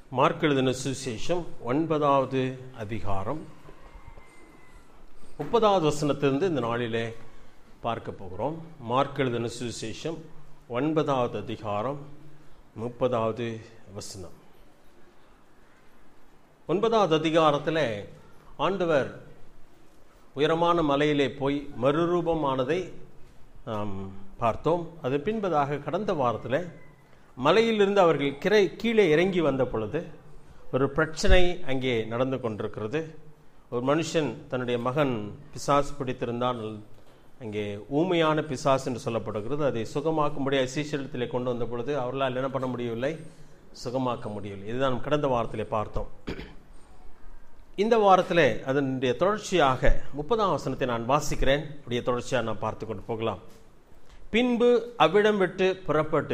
Mark எழுதின சுவிசேஷம் ஒன்பதாவது அதிகாரம் முப்பதாவது வசனத்திலிருந்து இந்த நாளிலே பார்க்க போகிறோம் மார்க் எழுதின சுவிசேஷம் ஒன்பதாவது அதிகாரம் முப்பதாவது வசனம் ஒன்பதாவது அதிகாரத்தில் ஆண்டவர் உயரமான மலையிலே போய் மறுரூபமானதை நாம் பார்த்தோம் அது பின்பதாக கடந்த வாரத்தில் மலையிலிருந்து அவர்கள் கிரை கீழே இறங்கி வந்த பொழுது ஒரு பிரச்சனை அங்கே நடந்து கொண்டிருக்கிறது ஒரு மனுஷன் தன்னுடைய மகன் பிசாசு பிடித்திருந்தால் அங்கே ஊமையான பிசாசு என்று சொல்லப்படுகிறது அதை சுகமாக்கும்படியாக சீசலத்திலே கொண்டு வந்த பொழுது அவர்களால் என்ன பண்ண முடியவில்லை சுகமாக்க முடியவில்லை இதுதான் நாம் கடந்த வாரத்திலே பார்த்தோம் இந்த வாரத்தில் அதனுடைய தொடர்ச்சியாக முப்பதாம் வசனத்தை நான் வாசிக்கிறேன் அப்படியே தொடர்ச்சியாக நான் பார்த்து கொண்டு போகலாம் பின்பு அவ்விடம் விட்டு புறப்பட்டு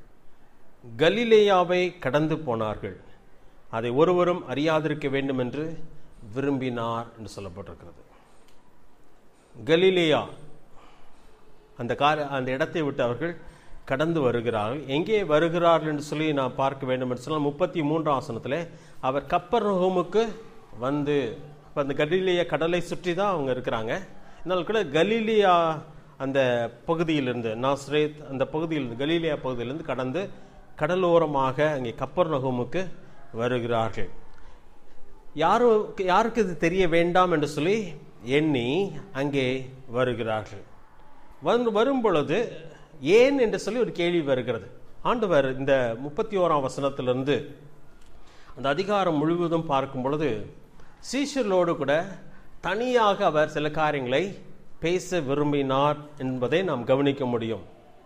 கலிலேயாவை கடந்து போனார்கள் அதை ஒருவரும் அறியாதிருக்க வேண்டும் என்று விரும்பினார் என்று சொல்லப்பட்டிருக்கிறது கலிலேயா அந்த கார அந்த இடத்தை விட்டு அவர்கள் கடந்து வருகிறார்கள் எங்கே வருகிறார்கள் என்று சொல்லி நான் பார்க்க வேண்டும் என்று சொன்னால் முப்பத்தி மூன்றாம் ஆசனத்தில் அவர் கப்பர் ஹோமுக்கு வந்து இப்போ அந்த கலிலியா கடலை சுற்றி தான் அவங்க இருக்கிறாங்க இதனால் கூட கலீலியா அந்த பகுதியிலிருந்து நாஸ்ரேத் அந்த பகுதியிலிருந்து கலீலியா பகுதியிலிருந்து கடந்து கடலோரமாக அங்கே கப்பர் நகமுக்கு வருகிறார்கள் யாருக்கு யாருக்கு இது தெரிய வேண்டாம் என்று சொல்லி எண்ணி அங்கே வருகிறார்கள் வந்து வரும் பொழுது ஏன் என்று சொல்லி ஒரு கேள்வி வருகிறது ஆண்டவர் இந்த முப்பத்தி ஓராம் வசனத்திலிருந்து அந்த அதிகாரம் முழுவதும் பார்க்கும் பொழுது சீஷர்களோடு கூட தனியாக அவர் சில காரியங்களை பேச விரும்பினார் என்பதை நாம் கவனிக்க முடியும்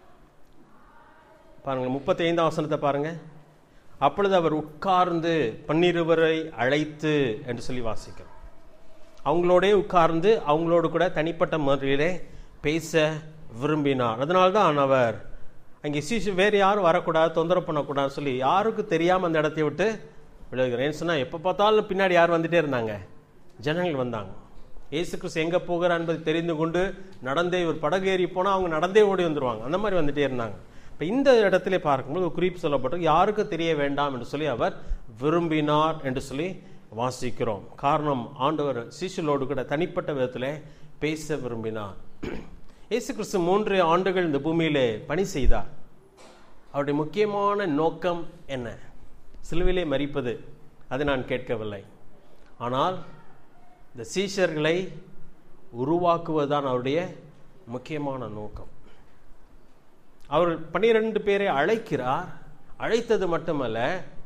பாருங்க முப்பத்தி ஐந்தாம் வசனத்தை பாருங்க அப்பொழுது அவர் உட்கார்ந்து பன்னிருவரை அழைத்து என்று சொல்லி வாசிக்கிறோம் அவங்களோடே உட்கார்ந்து அவங்களோடு கூட தனிப்பட்ட முறையிலே பேச விரும்பினார் அதனால்தான் அவர் அங்கே சீசு வேறு யாரும் வரக்கூடாது தொந்தரவு பண்ணக்கூடாதுன்னு சொல்லி யாருக்கு தெரியாமல் அந்த இடத்தை விட்டு விழுகிறேன் சொன்னால் எப்போ பார்த்தாலும் பின்னாடி யார் வந்துட்டே இருந்தாங்க ஜனங்கள் வந்தாங்க ஏசு கிறிஸ்து எங்கே போகிறார் என்பதை தெரிந்து கொண்டு நடந்தே ஒரு படகு ஏறி போனால் அவங்க நடந்தே ஓடி வந்துடுவாங்க அந்த மாதிரி வந்துட்டே இருந்தாங்க இப்போ இந்த இடத்துல பார்க்கும்போது ஒரு குறிப்பு சொல்லப்பட்டு யாருக்கு தெரிய வேண்டாம் என்று சொல்லி அவர் விரும்பினார் என்று சொல்லி வாசிக்கிறோம் காரணம் ஆண்டவர் சீஷலோடு கூட தனிப்பட்ட விதத்தில் பேச விரும்பினார் இயேசு கிறிஸ்து மூன்று ஆண்டுகள் இந்த பூமியிலே பணி செய்தார் அவருடைய முக்கியமான நோக்கம் என்ன சிலுவிலே மறிப்பது அதை நான் கேட்கவில்லை ஆனால் இந்த சீஷர்களை உருவாக்குவதுதான் அவருடைய முக்கியமான நோக்கம் அவர் பனிரெண்டு பேரை அழைக்கிறார் அழைத்தது மட்டுமல்ல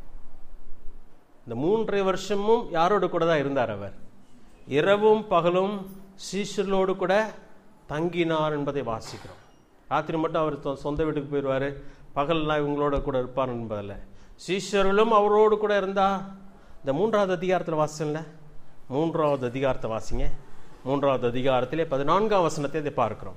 இந்த மூன்றரை வருஷமும் யாரோடு கூட தான் இருந்தார் அவர் இரவும் பகலும் சீஷர்களோடு கூட தங்கினார் என்பதை வாசிக்கிறோம் ராத்திரி மட்டும் அவர் சொந்த வீட்டுக்கு போயிடுவார் பகல்லாம் இவங்களோட கூட இருப்பார் என்பதில்ல சீஷர்களும் அவரோடு கூட இருந்தா இந்த மூன்றாவது அதிகாரத்தில் வாசிக்கல மூன்றாவது அதிகாரத்தை வாசிங்க மூன்றாவது அதிகாரத்திலே பதினான்காம் வசனத்தை இதை பார்க்கிறோம்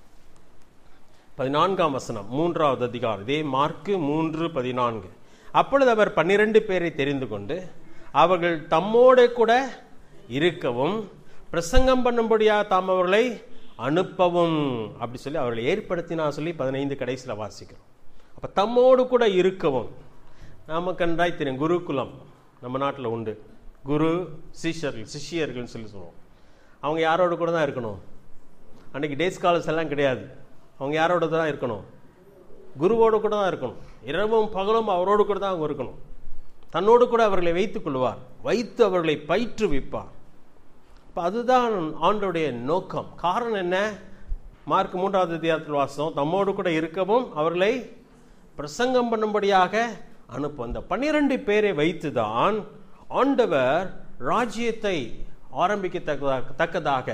பதினான்காம் வசனம் மூன்றாவது அதிகாரம் இதே மார்க்கு மூன்று பதினான்கு அப்பொழுது அவர் பன்னிரண்டு பேரை தெரிந்து கொண்டு அவர்கள் தம்மோட கூட இருக்கவும் பிரசங்கம் பண்ணும்படியா தாம் அவர்களை அனுப்பவும் அப்படி சொல்லி அவர்களை ஏற்படுத்தினா சொல்லி பதினைந்து கடைசியில் வாசிக்கிறோம் அப்போ தம்மோடு கூட இருக்கவும் நமக்கு நன்றாய் தெரியும் குருகுலம் நம்ம நாட்டில் உண்டு குரு சிஷ்யர்கள் சிஷியர்கள்னு சொல்லி சொல்லுவோம் அவங்க யாரோட கூட தான் இருக்கணும் அன்றைக்கி டேஸ் காலர்ஸ் எல்லாம் கிடையாது அவங்க யாரோட தான் இருக்கணும் குருவோடு கூட தான் இருக்கணும் இரவும் பகலும் அவரோடு கூட தான் அவங்க இருக்கணும் தன்னோடு கூட அவர்களை வைத்துக் கொள்வார் வைத்து அவர்களை பயிற்றுவிப்பார் இப்போ அதுதான் ஆண்டோடைய நோக்கம் காரணம் என்ன மார்க் மூன்றாவது அதிகாரத்தில் வாசம் தம்மோடு கூட இருக்கவும் அவர்களை பிரசங்கம் பண்ணும்படியாக அனுப்பும் அந்த பன்னிரண்டு பேரை வைத்து தான் ஆண்டவர் ராஜ்யத்தை ஆரம்பிக்கத்தக்கதாக தக்கதாக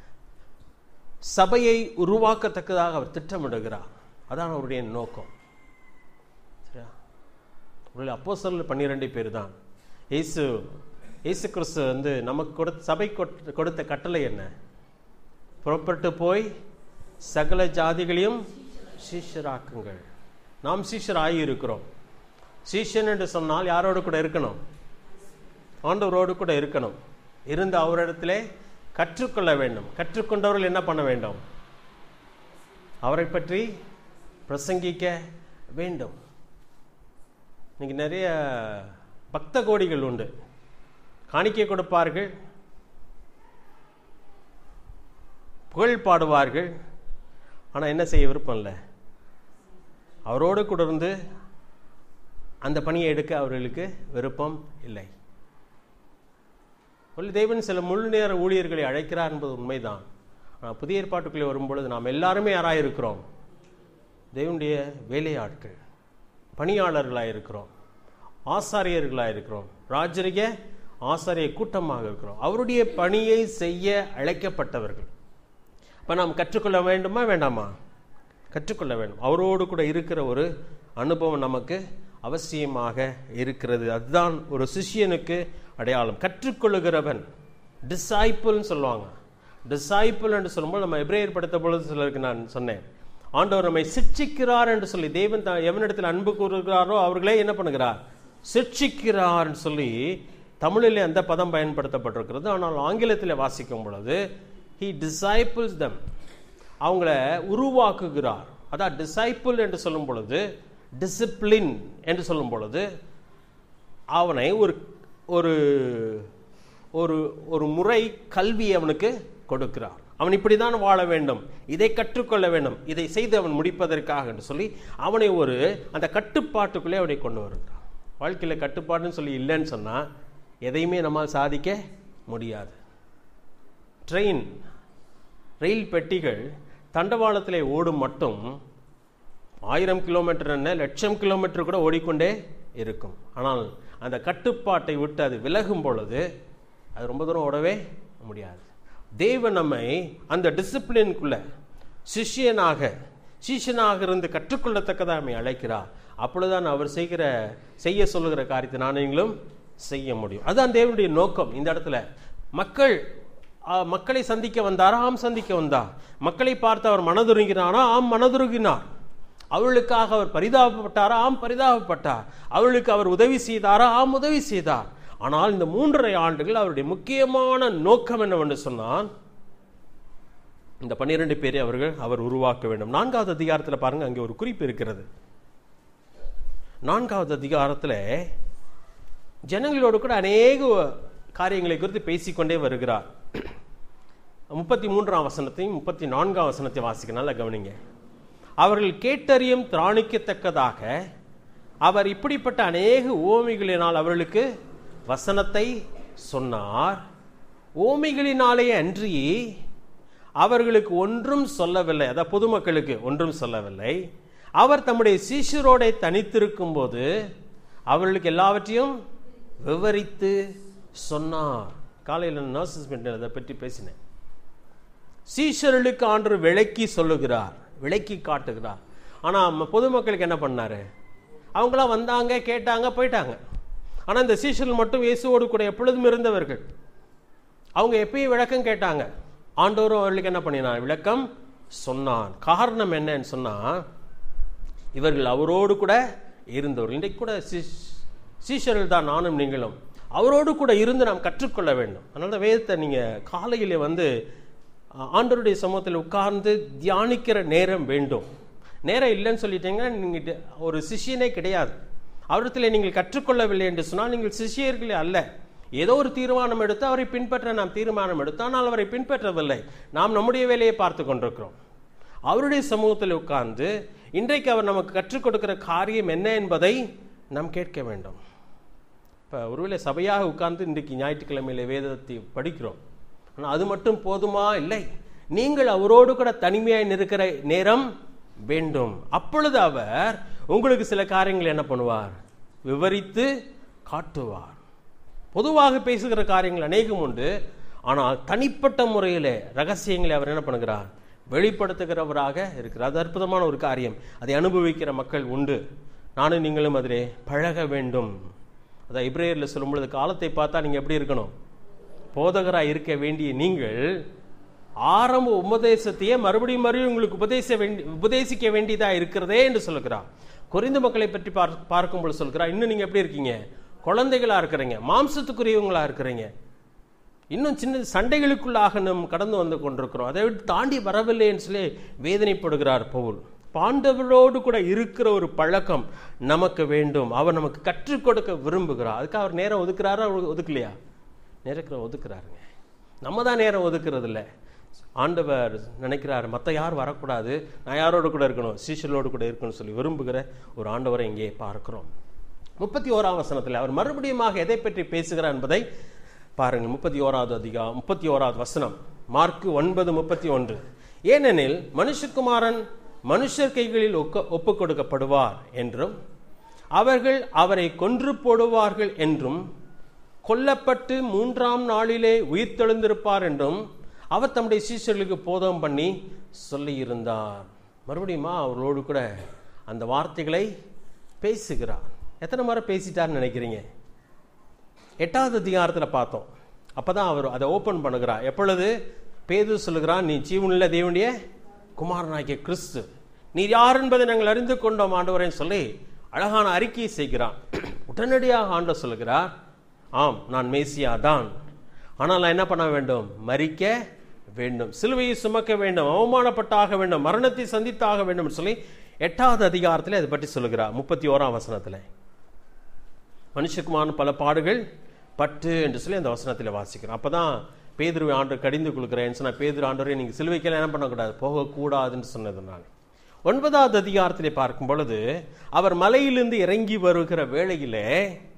சபையை உருவாக்கத்தக்கதாக அவர் திட்டமிடுகிறார் அதான் அவருடைய நோக்கம் சரியா அவருடைய அப்போ சொல்ல பன்னிரெண்டு பேர் தான் இயேசு இயேசு கிறிஸ்து வந்து நமக்கு கொடுத்த சபை கொடுத்த கட்டளை என்ன புறப்பட்டு போய் சகல ஜாதிகளையும் சீஷராக்குங்கள் நாம் சீஷர் ஆகியிருக்கிறோம் சீஷன் என்று சொன்னால் யாரோடு கூட இருக்கணும் ஆண்டவரோடு கூட இருக்கணும் இருந்து அவரிடத்திலே கற்றுக்கொள்ள வேண்டும் கற்றுக்கொண்டவர்கள் என்ன பண்ண வேண்டும் அவரை பற்றி பிரசங்கிக்க வேண்டும் இன்னைக்கு நிறைய பக்த கோடிகள் உண்டு காணிக்கை கொடுப்பார்கள் புகழ் பாடுவார்கள் ஆனால் என்ன செய்ய விருப்பம் இல்லை அவரோடு கூட இருந்து அந்த பணியை எடுக்க அவர்களுக்கு விருப்பம் இல்லை ஒரு தேவன் சில முழு நேர ஊழியர்களை அழைக்கிறார் என்பது உண்மைதான் ஆனால் புதிய ஏற்பாட்டுக்குள்ளே வரும்பொழுது நாம் எல்லாருமே யாராக இருக்கிறோம் தேவனுடைய வேலையாட்கள் பணியாளர்களாக இருக்கிறோம் ஆசாரியர்களாக இருக்கிறோம் ராஜரிக ஆசாரிய கூட்டமாக இருக்கிறோம் அவருடைய பணியை செய்ய அழைக்கப்பட்டவர்கள் இப்போ நாம் கற்றுக்கொள்ள வேண்டுமா வேண்டாமா கற்றுக்கொள்ள வேண்டும் அவரோடு கூட இருக்கிற ஒரு அனுபவம் நமக்கு அவசியமாக இருக்கிறது அதுதான் ஒரு சிஷ்யனுக்கு அடையாளம் கற்றுக்கொள்ளுகிறவன் டிசைப்பிள்னு சொல்லுவாங்க டிசைப்பிள் என்று சொல்லும்போது நம்ம எப்ரேயர் படுத்த பொழுது சிலருக்கு நான் சொன்னேன் ஆண்டவர் நம்மை சிட்சிக்கிறார் என்று சொல்லி தேவன் தான் எவனிடத்தில் அன்பு கூறுகிறாரோ அவர்களே என்ன பண்ணுகிறார் சிட்சிக்கிறார்னு சொல்லி தமிழிலே அந்த பதம் பயன்படுத்தப்பட்டிருக்கிறது ஆனால் ஆங்கிலத்தில் வாசிக்கும் பொழுது ஹி டிசைபிள்ஸ் தம் அவங்கள உருவாக்குகிறார் அதான் டிசைபிள் என்று சொல்லும் பொழுது டிசிப்ளின் என்று சொல்லும் பொழுது அவனை ஒரு ஒரு ஒரு ஒரு முறை கல்வி அவனுக்கு கொடுக்கிறார் அவன் இப்படி தான் வாழ வேண்டும் இதை கற்றுக்கொள்ள வேண்டும் இதை செய்து அவன் முடிப்பதற்காக என்று சொல்லி அவனை ஒரு அந்த கட்டுப்பாட்டுக்குள்ளே அவனை கொண்டு வருகிறான் வாழ்க்கையில் கட்டுப்பாடுன்னு சொல்லி இல்லைன்னு சொன்னால் எதையுமே நம்மால் சாதிக்க முடியாது ட்ரெயின் ரயில் பெட்டிகள் தண்டவாளத்திலே ஓடும் மட்டும் ஆயிரம் கிலோமீட்டர் என்ன லட்சம் கிலோமீட்டர் கூட ஓடிக்கொண்டே இருக்கும் ஆனால் அந்த கட்டுப்பாட்டை விட்டு அது விலகும் பொழுது அது ரொம்ப தூரம் ஓடவே முடியாது தேவன் நம்மை அந்த டிசிப்ளின்குள்ள சிஷ்யனாக சிஷ்யனாக இருந்து கற்றுக்கொள்ளத்தக்கதாக நம்மை அழைக்கிறார் அப்பொழுதுதான் அவர் செய்கிற செய்ய சொல்லுகிற காரியத்தை நானுங்களும் செய்ய முடியும் அதுதான் தேவனுடைய நோக்கம் இந்த இடத்துல மக்கள் ஆ, மக்களை சந்திக்க வந்தாரா ஆம் சந்திக்க வந்தார் மக்களை பார்த்து அவர் மனதுருகினாரா ஆம் மனதுருகினார் அவர்களுக்காக அவர் பரிதாபப்பட்டாரா ஆம் பரிதாபப்பட்டார் அவர்களுக்கு அவர் உதவி செய்தாரா ஆம் உதவி செய்தார் ஆனால் இந்த மூன்றரை ஆண்டுகள் அவருடைய முக்கியமான நோக்கம் என்னவென்று சொன்னால் இந்த பன்னிரண்டு பேரை அவர்கள் அவர் உருவாக்க வேண்டும் நான்காவது அதிகாரத்தில் பாருங்க அங்கே ஒரு குறிப்பு இருக்கிறது நான்காவது அதிகாரத்தில் ஜனங்களோடு கூட அநேக காரியங்களை குறித்து பேசிக்கொண்டே வருகிறார் முப்பத்தி மூன்றாம் வசனத்தையும் முப்பத்தி நான்காம் வசனத்தை வாசிக்க நல்லா கவனிங்க அவர்கள் கேட்டறியும் திராணிக்கத்தக்கதாக அவர் இப்படிப்பட்ட அநேக ஓமைகளினால் அவர்களுக்கு வசனத்தை சொன்னார் ஓமைகளினாலே அன்றி அவர்களுக்கு ஒன்றும் சொல்லவில்லை அதாவது பொதுமக்களுக்கு ஒன்றும் சொல்லவில்லை அவர் தம்முடைய சீஷரோட தனித்திருக்கும் போது அவர்களுக்கு எல்லாவற்றையும் விவரித்து சொன்னார் காலையில் நர்சஸ் அதை பற்றி பேசினேன் சீஷர்களுக்கு ஆண்டு விளக்கி சொல்லுகிறார் விளக்கி காட்டுகிறார் ஆனால் பொதுமக்களுக்கு என்ன பண்ணாரு அவங்களாம் வந்தாங்க கேட்டாங்க போயிட்டாங்க ஆனால் இந்த சீஷர்கள் மட்டும் இயேசுவோடு கூட எப்பொழுதும் இருந்தவர்கள் அவங்க எப்பயும் விளக்கம் கேட்டாங்க ஆண்டவரும் அவர்களுக்கு என்ன பண்ணினார் விளக்கம் சொன்னான் காரணம் என்னன்னு சொன்னா இவர்கள் அவரோடு கூட இருந்தவர்கள் இன்றைக்கு கூட சீஷ்- சீஷர்கள் தான் நானும் நீங்களும் அவரோடு கூட இருந்து நாம் கற்றுக்கொள்ள வேண்டும் அதனால தான் வேதத்தை நீங்கள் காலையிலே வந்து அஹ், ஆண்டவருடைய சமூகத்தில் உட்கார்ந்து தியானிக்கிற நேரம் வேண்டும் நேரம் இல்லைன்னு சொல்லிட்டீங்கன்னா நீங்கள் ஒரு சிஷியனே கிடையாது அவரிடத்தில் நீங்கள் கற்றுக்கொள்ளவில்லை என்று சொன்னால் நீங்கள் சிஷியர்களே அல்ல ஏதோ ஒரு தீர்மானம் எடுத்து அவரை பின்பற்ற நாம் தீர்மானம் எடுத்து ஆனால் அவரை பின்பற்றவில்லை நாம் நம்முடைய வேலையை பார்த்து கொண்டிருக்கிறோம் அவருடைய சமூகத்தில் உட்கார்ந்து இன்றைக்கு அவர் நமக்கு கற்றுக் கொடுக்கிற காரியம் என்ன என்பதை நாம் கேட்க வேண்டும் இப்போ ஒருவேளை சபையாக உட்கார்ந்து இன்றைக்கு ஞாயிற்றுக்கிழமையில வேதத்தை படிக்கிறோம் ஆனால் அது மட்டும் போதுமா இல்லை நீங்கள் அவரோடு கூட தனிமையாய் இருக்கிற நேரம் வேண்டும் அப்பொழுது அவர் உங்களுக்கு சில காரியங்களை என்ன பண்ணுவார் விவரித்து காட்டுவார் பொதுவாக பேசுகிற காரியங்கள் அநேகம் உண்டு ஆனால் தனிப்பட்ட முறையில் ரகசியங்களை அவர் என்ன பண்ணுகிறார் வெளிப்படுத்துகிறவராக இருக்கிறார் அது அற்புதமான ஒரு காரியம் அதை அனுபவிக்கிற மக்கள் உண்டு நானும் நீங்களும் அதிலே பழக வேண்டும் அதான் இப்ரேயரில் சொல்லும் பொழுது காலத்தை பார்த்தா நீங்கள் எப்படி இருக்கணும் போதகராக இருக்க வேண்டிய நீங்கள் ஆரம்ப உபதேசத்தையே மறுபடியும் மறுபடியும் உங்களுக்கு உபதேச வேண்டி உபதேசிக்க வேண்டியதா இருக்கிறதே என்று சொல்லுகிறார் குறைந்த மக்களை பற்றி பார் பார்க்கும்போது சொல்கிறார் இன்னும் நீங்க எப்படி இருக்கீங்க குழந்தைகளா இருக்கிறீங்க மாம்சத்துக்குரியவங்களா இருக்கிறீங்க இன்னும் சின்ன சண்டைகளுக்குள்ளாக நாம் கடந்து வந்து கொண்டிருக்கிறோம் அதை விட்டு தாண்டி வரவில்லைன்னு சொல்லி வேதனைப்படுகிறார் பவுல் பாண்டவரோடு கூட இருக்கிற ஒரு பழக்கம் நமக்கு வேண்டும் அவர் நமக்கு கற்றுக் கொடுக்க விரும்புகிறார் அதுக்கு அவர் நேரம் ஒதுக்குறாரா ஒதுக்கலையா நேரத்தில் ஒதுக்குறாருங்க நம்ம தான் நேரம் ஒதுக்குறது இல்லை ஆண்டவர் நினைக்கிறாரு மற்ற யார் வரக்கூடாது நான் யாரோடு கூட இருக்கணும் சீஷலோடு கூட இருக்கணும்னு சொல்லி விரும்புகிற ஒரு ஆண்டவரை இங்கே பார்க்கிறோம் முப்பத்தி ஓராம் வசனத்தில் அவர் மறுபடியுமாக எதை பற்றி பேசுகிறார் என்பதை பாருங்கள் முப்பத்தி ஓராவது அதிகா முப்பத்தி ஓராவது வசனம் மார்க்கு ஒன்பது முப்பத்தி ஒன்று ஏனெனில் மனுஷகுமாரன் மனுஷர் கைகளில் ஒக்க ஒப்பு கொடுக்கப்படுவார் என்றும் அவர்கள் அவரை கொன்று போடுவார்கள் என்றும் கொல்லப்பட்டு மூன்றாம் நாளிலே உயிர்த்தெழுந்திருப்பார் என்றும் அவர் தம்முடைய சீஷர்களுக்கு போதம் பண்ணி சொல்லியிருந்தார் மறுபடியுமா அவர்களோடு கூட அந்த வார்த்தைகளை பேசுகிறார் எத்தனை முறை பேசிட்டார்னு நினைக்கிறீங்க எட்டாவது அதிகாரத்தில் பார்த்தோம் அப்பதான் அவர் அதை ஓப்பன் பண்ணுகிறார் எப்பொழுது பேது சொல்லுகிறான் நீ ஜீவனுள்ள தேவனுடைய குமாரனாகிய கிறிஸ்து நீர் யார் என்பதை நாங்கள் அறிந்து கொண்டோம் ஆண்டவரேன்னு சொல்லி அழகான அறிக்கையை செய்கிறான் உடனடியாக ஆண்டவர் சொல்லுகிறார் ஆம் நான் மேசியா தான் ஆனால் நான் என்ன பண்ண வேண்டும் மறிக்க வேண்டும் சிலுவையை சுமக்க வேண்டும் அவமானப்பட்டாக வேண்டும் மரணத்தை சந்தித்தாக வேண்டும் சொல்லி எட்டாவது அதிகாரத்தில் அதை பற்றி சொல்லுகிறார் முப்பத்தி ஓராம் வசனத்தில் மனுஷகுமான பல பாடுகள் பட்டு என்று சொல்லி அந்த வசனத்தில் வாசிக்கிறோம் அப்பதான் பேதுருவை ஆண்டு கடிந்து கொடுக்குறேன்னு சொன்ன பேதுரு ஆண்டவரை நீங்கள் சிலுவைக்கெல்லாம் என்ன பண்ணக்கூடாது போகக்கூடாதுன்னு சொன்னது நான் ஒன்பதாவது அதிகாரத்திலே பார்க்கும் பொழுது அவர் மலையிலிருந்து இறங்கி வருகிற வேளையிலே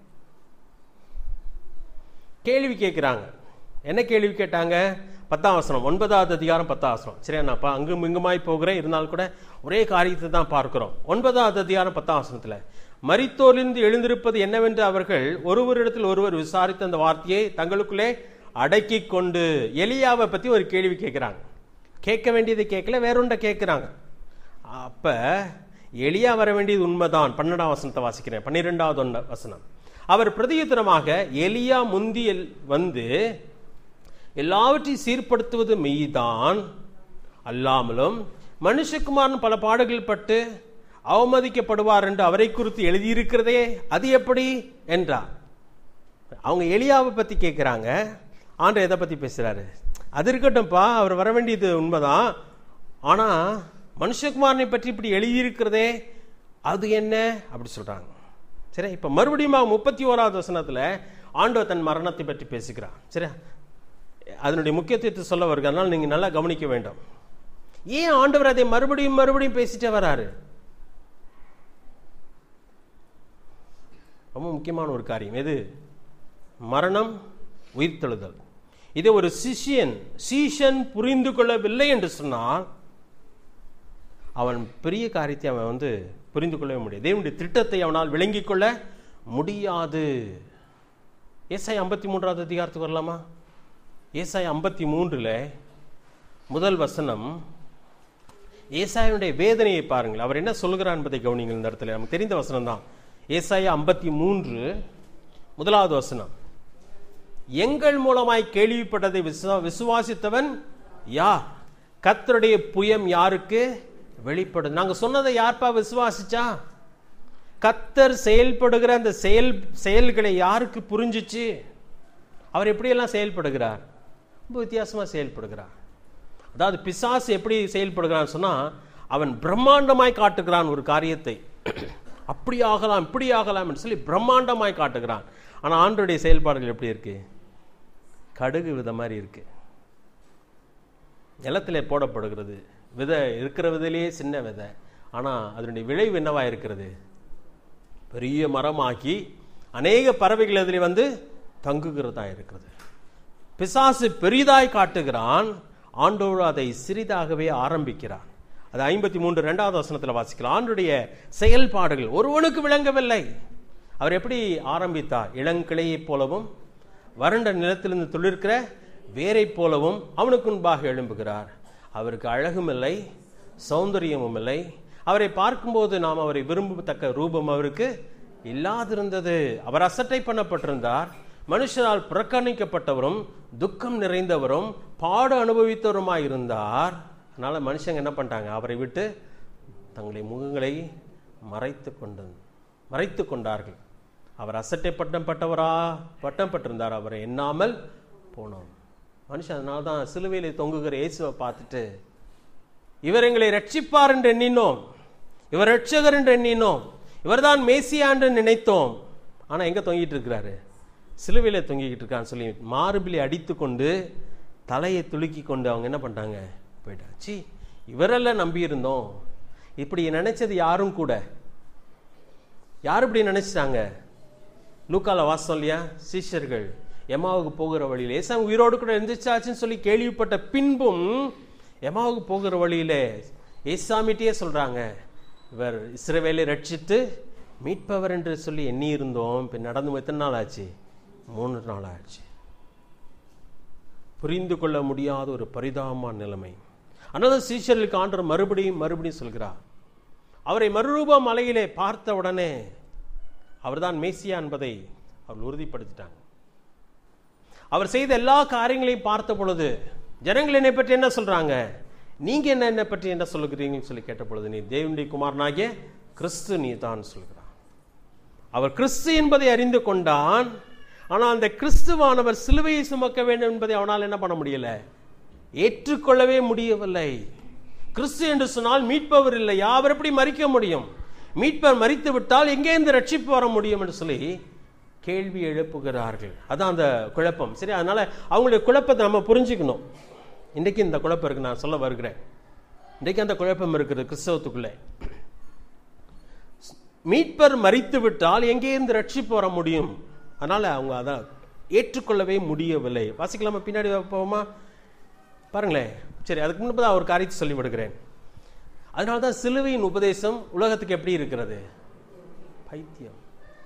கேள்வி கேட்குறாங்க என்ன கேள்வி கேட்டாங்க பத்தாம் வசனம் ஒன்பதாவது அதிகாரம் பத்தாம் வசனம் சரியா நான் அப்ப அங்கும் இங்குமாய் போகிறேன் இருந்தாலும் கூட ஒரே காரியத்தை தான் பார்க்கிறோம் ஒன்பதாவது அதிகாரம் பத்தாம் வசனத்துல மரித்தோரிலிருந்து எழுந்திருப்பது என்னவென்று அவர்கள் ஒருவரிடத்தில் ஒருவர் விசாரித்த அந்த வார்த்தையை தங்களுக்குள்ளே அடக்கி கொண்டு எலியாவை பத்தி ஒரு கேள்வி கேட்கிறாங்க கேட்க வேண்டியதை கேட்கல வேறொன்றை கேட்கிறாங்க அப்ப எலியா வர வேண்டியது உண்மைதான் பன்னெண்டாம் வசனத்தை வாசிக்கிறேன் பன்னிரெண்டாவது ஒன்ன- வசனம் அவர் பிரதியுத்தரமாக எலியா முந்தி எல்- வந்து எல்லாவற்றையும் சீர்படுத்துவது மெய்தான் அல்லாமலும் மனுஷகுமாரன் பல பாடுகள் பட்டு அவமதிக்கப்படுவார் என்று அவரை குறித்து எழுதியிருக்கிறதே அது எப்படி என்றார் அவங்க எலியாவை பத்தி கேட்குறாங்க ஆண்டு எதை பத்தி பேசுறாரு அது இருக்கட்டும்ப்பா அவர் வர வேண்டியது உண்மைதான் ஆனா மனுஷகுமாரனை பற்றி இப்படி எழுதியிருக்கிறதே அது என்ன அப்படி சொல்றாங்க சரி இப்ப மறுபடியும் முப்பத்தி ஓராவது வசனத்துல ஆண்டவர் தன் மரணத்தை பற்றி பேசுகிறான் சரி அதனுடைய முக்கியத்துவத்தை சொல்ல வருது அதனால நீங்க நல்லா கவனிக்க வேண்டும் ஏன் ஆண்டவர் அதை மறுபடியும் மறுபடியும் பேசிட்டே வராரு ரொம்ப முக்கியமான ஒரு காரியம் எது மரணம் உயிர்த்தெழுதல் இதை ஒரு சிஷியன் சீஷன் புரிந்து கொள்ளவில்லை என்று சொன்னால் அவன் பெரிய காரியத்தை அவன் வந்து புரிந்து கொள்ளவே முடியாது தேவனுடைய திட்டத்தை அவனால் விளங்கிக் கொள்ள முடியாது ஏசாய் ஐம்பத்தி மூன்றாவது அதிகாரத்துக்கு வரலாமா ஏசாய் ஐம்பத்தி மூன்றுல முதல் வசனம் ஏசாயனுடைய வேதனையை பாருங்கள் அவர் என்ன சொல்லுகிறார் என்பதை கவனிங்கள் இந்த இடத்துல நமக்கு தெரிந்த வசனம் தான் ஏசாயா ஐம்பத்தி மூன்று முதலாவது வசனம் எங்கள் மூலமாய் கேள்விப்பட்டதை விசுவா- விசுவாசித்தவன் யார் கர்த்தருடைய புயம் யாருக்கு வெளிப்படும் நாங்க சொன்னதை யார்ப்பா விசுவாசிச்சா கத்தர் செயல்படுகிற அந்த செயல் செயல்களை யாருக்கு புரிஞ்சிச்சு அவர் எப்படியெல்லாம் செயல்படுகிறார் ரொம்ப வித்தியாசமா செயல்படுகிறார் அதாவது பிசாசு எப்படி செயல்படுகிறான்னு சொன்னா அவன் பிரம்மாண்டமாய் காட்டுகிறான் ஒரு காரியத்தை அப்படி ஆகலாம் இப்படி ஆகலாம் என்று சொல்லி பிரம்மாண்டமாய் காட்டுகிறான் ஆனா ஆண்டோடைய செயல்பாடுகள் எப்படி இருக்கு கடுகு வித மாதிரி இருக்கு நிலத்திலே போடப்படுகிறது விதை இருக்கிற விதையிலேயே சின்ன விதை ஆனா அதனுடைய விளைவு என்னவா இருக்கிறது பெரிய மரமாக்கி அநேக பறவைகள் அதில் வந்து தங்குகிறதா இருக்கிறது பிசாசு பெரிதாய் காட்டுகிறான் ஆண்டோடு அதை சிறிதாகவே ஆரம்பிக்கிறான் அது ஐம்பத்தி மூன்று ரெண்டாவது வசனத்தில் வாசிக்கலாம் ஆண்டுடைய செயல்பாடுகள் ஒருவனுக்கு விளங்கவில்லை அவர் எப்படி ஆரம்பித்தார் இளங்கிளையைப் போலவும் வறண்ட நிலத்திலிருந்து துளிர்க்கிற வேரைப் போலவும் அவனுக்கு முன்பாக எழும்புகிறார் அவருக்கு அழகும் இல்லை சௌந்தரியமும் இல்லை அவரை பார்க்கும்போது நாம் அவரை விரும்பத்தக்க ரூபம் அவருக்கு இல்லாதிருந்தது அவர் அசட்டை பண்ணப்பட்டிருந்தார் மனுஷரால் புறக்கணிக்கப்பட்டவரும் துக்கம் நிறைந்தவரும் பாடு அனுபவித்தவருமாய் இருந்தார் அதனால மனுஷங்க என்ன பண்ணிட்டாங்க அவரை விட்டு தங்களுடைய முகங்களை மறைத்து கொண்டு மறைத்து கொண்டார்கள் அவர் அசட்டை பட்டம் பட்டவரா பட்டம் பட்டிருந்தார் அவரை எண்ணாமல் போனோம் மனுஷன் அதனால தான் சிலுவையிலே தொங்குகிற இயேசுவை பார்த்துட்டு இவர் எங்களை ரட்சிப்பார் என்று எண்ணினோம் இவர் ரட்சகர் என்று எண்ணினோம் இவர்தான் மேசியா என்று நினைத்தோம் ஆனா எங்க தொங்கிட்டு இருக்கிறாரு சிலுவையில தொங்கிக்கிட்டு இருக்கான்னு சொல்லி மார்பிலை அடித்து கொண்டு தலையை துலுக்கி கொண்டு அவங்க என்ன பண்ணிட்டாங்க போயிட்டாச்சு இவரெல்லாம் நம்பி இருந்தோம் இப்படி நினைச்சது யாரும் கூட யார் இப்படி நினைச்சிட்டாங்க லூக்கால வாசம் இல்லையா சீஷர்கள் எமாவுக்கு போகிற வழியில் ஏசாமி உயிரோடு கூட எந்திரிச்சாச்சுன்னு சொல்லி கேள்விப்பட்ட பின்பும் எமாவுக்கு போகிற வழியிலே ஏசாமிட்டே சொல்றாங்க இவர் இஸ்ரவேலை ரட்சித்து மீட்பவர் என்று சொல்லி எண்ணி இருந்தோம் இப்போ நடந்து எத்தனை நாள் ஆச்சு மூணு நாள் ஆச்சு புரிந்து கொள்ள முடியாத ஒரு பரிதாபமான நிலைமை ஆனால் சீஷர்களுக்கு ஆண்டவர் மறுபடியும் மறுபடியும் சொல்கிறார் அவரை மறுரூப மலையிலே பார்த்த உடனே அவர்தான் மேசியா என்பதை அவர் உறுதிப்படுத்திட்டாங்க அவர் செய்த எல்லா காரியங்களையும் பார்த்த பொழுது ஜனங்கள் என்னை பற்றி என்ன சொல்றாங்க நீங்க என்ன என்னை பற்றி என்ன சொல்லுகிறீங்கன்னு சொல்லி கேட்ட பொழுது நீ தேவனுடைய குமாரனாகிய கிறிஸ்து நீ தான் சொல்கிறான் அவர் கிறிஸ்து என்பதை அறிந்து கொண்டான் ஆனால் அந்த கிறிஸ்துவானவர் சிலுவையை சுமக்க வேண்டும் என்பதை அவனால் என்ன பண்ண முடியல ஏற்றுக்கொள்ளவே முடியவில்லை கிறிஸ்து என்று சொன்னால் மீட்பவர் இல்லையா அவர் எப்படி மறிக்க முடியும் மீட்பர் மறித்து விட்டால் எங்கே இந்த ரட்சிப்பு வர முடியும் என்று சொல்லி கேள்வி எழுப்புகிறார்கள் அதான் அந்த குழப்பம் சரி அதனால அவங்களுடைய குழப்பத்தை நம்ம புரிஞ்சுக்கணும் இன்றைக்கு இந்த குழப்பம் இருக்கு நான் சொல்ல வருகிறேன் இன்றைக்கு அந்த குழப்பம் இருக்குது கிறிஸ்தவத்துக்குள்ளே மீட்பர் மறித்து விட்டால் எங்கே இருந்து ரட்சிப்பு வர முடியும் அதனால அவங்க அதை ஏற்றுக்கொள்ளவே முடியவில்லை வாசிக்கலாமா பின்னாடி போவோமா பாருங்களேன் சரி அதுக்கு முன்பு தான் ஒரு காரியத்தை சொல்லி விடுகிறேன் அதனால தான் சிலுவையின் உபதேசம் உலகத்துக்கு எப்படி இருக்கிறது பைத்தியம்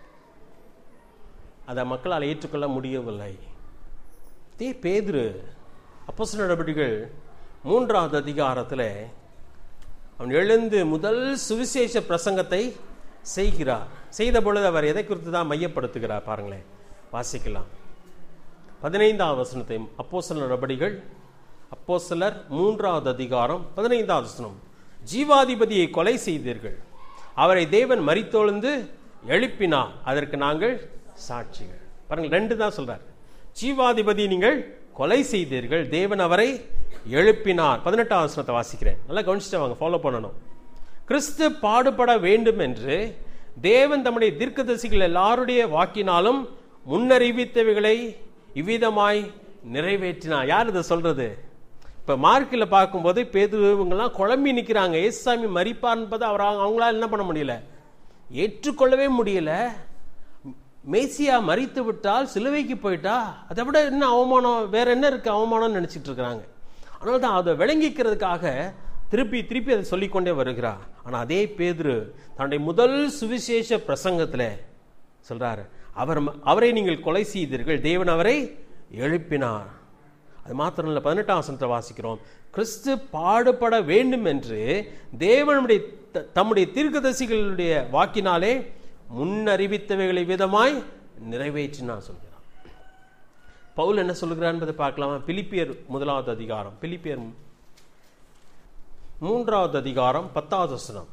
அதை மக்களால் ஏற்றுக்கொள்ள முடியவில்லை தே பேதுரு அப்போஸ் நடவடிக்கைகள் மூன்றாவது அதிகாரத்தில் அவன் எழுந்து முதல் சுவிசேஷ பிரசங்கத்தை செய்கிறார் செய்த பொழுது அவர் எதை குறித்து தான் மையப்படுத்துகிறார் பாருங்களேன் வாசிக்கலாம் பதினைந்தாவது வசனத்தை அப்போஸ்தலர் நடபடிகள் அப்போஸ்தலர் மூன்றாவது அதிகாரம் பதினைந்தாவது வசனம் ஜீவாதிபதியை கொலை செய்தீர்கள் அவரை தேவன் மரித்தொழுந்து எழுப்பினார் அதற்கு நாங்கள் சாட்சிகள் பாருங்க ரெண்டு தான் சொல்றார் ஜீவாதிபதி நீங்கள் கொலை செய்தீர்கள் தேவன் அவரை எழுப்பினார் பதினெட்டாம் வசனத்தை வாசிக்கிறேன் நல்லா கவனிச்சுட்டு வாங்க ஃபாலோ பண்ணணும் கிறிஸ்து பாடுபட வேண்டும் என்று தேவன் தம்முடைய தீர்க்கதரிசிகள் எல்லாருடைய வாக்கினாலும் முன்னறிவித்தவைகளை இவ்விதமாய் நிறைவேற்றினார் யார் இதை சொல்றது இப்ப மார்க்கில் பார்க்கும்போது பேது இவங்கெல்லாம் குழம்பி நிற்கிறாங்க ஏசாமி மறிப்பார் என்பதை அவர் அவங்களால என்ன பண்ண முடியல ஏற்றுக்கொள்ளவே முடியல மேசியா மறித்து விட்டால் சிலுவைக்கு போயிட்டா அதை விட என்ன அவமானம் வேற என்ன இருக்கு அவமானம்னு நினைச்சிட்டு இருக்கிறாங்க அதனால தான் அதை விளங்கிக்கிறதுக்காக திருப்பி திருப்பி அதை சொல்லிக்கொண்டே வருகிறார் ஆனால் அதே பேதுரு தன்னுடைய முதல் சுவிசேஷ பிரசங்கத்தில் சொல்றாரு அவர் அவரை நீங்கள் கொலை செய்தீர்கள் தேவன் அவரை எழுப்பினார் அது மாத்திரம் இல்லை பதினெட்டாம் வசனத்தை வாசிக்கிறோம் கிறிஸ்து பாடுபட வேண்டும் என்று தேவனுடைய த- தம்முடைய தீர்க்கதரிசிகளுடைய வாக்கினாலே முன்னறிவித்தவைகளை விதமாய் நிறைவேற்றினார் சொல்கிறார் பவுல் என்ன சொல்லுகிறார் என்பதை பார்க்கலாமா பிலிப்பியர் முதலாவது அதிகாரம் பிலிப்பியர் மூன்றாவது அதிகாரம் பத்தாவது வசனம்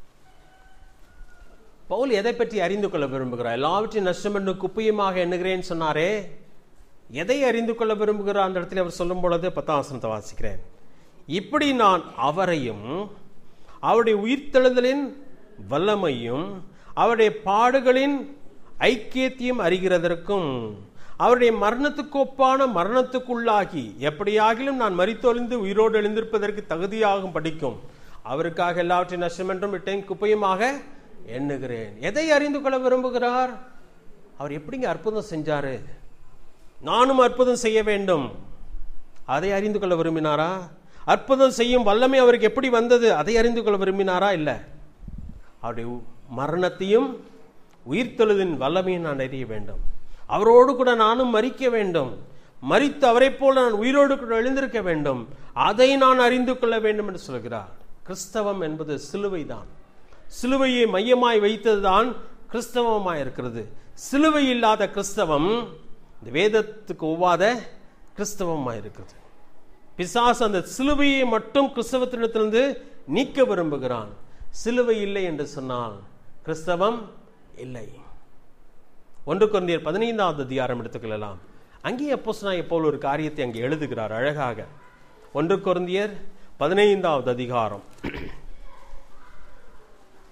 பவுல் எதை பற்றி அறிந்து கொள்ள விரும்புகிறார் எல்லாவற்றையும் நஷ்டம் என்று குப்பையுமாக எண்ணுகிறேன் சொன்னாரே எதை அறிந்து கொள்ள விரும்புகிறார் அந்த இடத்துல அவர் சொல்லும் பொழுது பத்தாம் வசனத்தை வாசிக்கிறேன் இப்படி நான் அவரையும் அவருடைய உயிர்த்தெழுதலின் வல்லமையும் அவருடைய பாடுகளின் ஐக்கியத்தையும் அறிகிறதற்கும் அவருடைய மரணத்துக்கு ஒப்பான மரணத்துக்குள்ளாகி எப்படியாகிலும் நான் மரித்தொழிந்து உயிரோடு எழுந்திருப்பதற்கு தகுதியாகும் படிக்கும் அவருக்காக எல்லாவற்றையும் நஷ்டம் என்றும் விட்டேன் குப்பையுமாக எண்ணுகிறேன் எதை அறிந்து கொள்ள விரும்புகிறார் அவர் எப்படிங்க அற்புதம் செஞ்சாரு நானும் அற்புதம் செய்ய வேண்டும் அதை அறிந்து கொள்ள விரும்பினாரா அற்புதம் செய்யும் வல்லமை அவருக்கு எப்படி வந்தது அதை அறிந்து கொள்ள விரும்பினாரா இல்லை அவருடைய உ- மரணத்தையும் உயிர்த்தெழுதின் வல்லமையும் நான் அறிய வேண்டும் அவரோடு கூட நானும் மறிக்க வேண்டும் மறித்து அவரைப் போல நான் உயிரோடு கூட எழுந்திருக்க வேண்டும் அதை நான் அறிந்து கொள்ள வேண்டும் என்று சொல்கிறார் கிறிஸ்தவம் என்பது சிலுவைதான் சிலுவையை மையமாய் வைத்ததுதான் கிறிஸ்தவமாய் இருக்கிறது சிலுவை இல்லாத கிறிஸ்தவம் இந்த வேதத்துக்கு ஒவ்வாத கிறிஸ்தவமாய் இருக்கிறது பிசாசு அந்த சிலுவையை மட்டும் கிறிஸ்தவத்திடத்திலிருந்து நீக்க விரும்புகிறான் சிலுவை இல்லை என்று சொன்னால் கிறிஸ்தவம் இல்லை ஒன்று குழந்தையர் பதினைந்தாவது அதிகாரம் எடுத்துக்கொள்ளலாம் அங்கே அப்போஸ்தலனாகிய பவுல் ஒரு காரியத்தை அங்கே எழுதுகிறார் அழகாக ஒன்று குழந்தையர் பதினைந்தாவது அதிகாரம்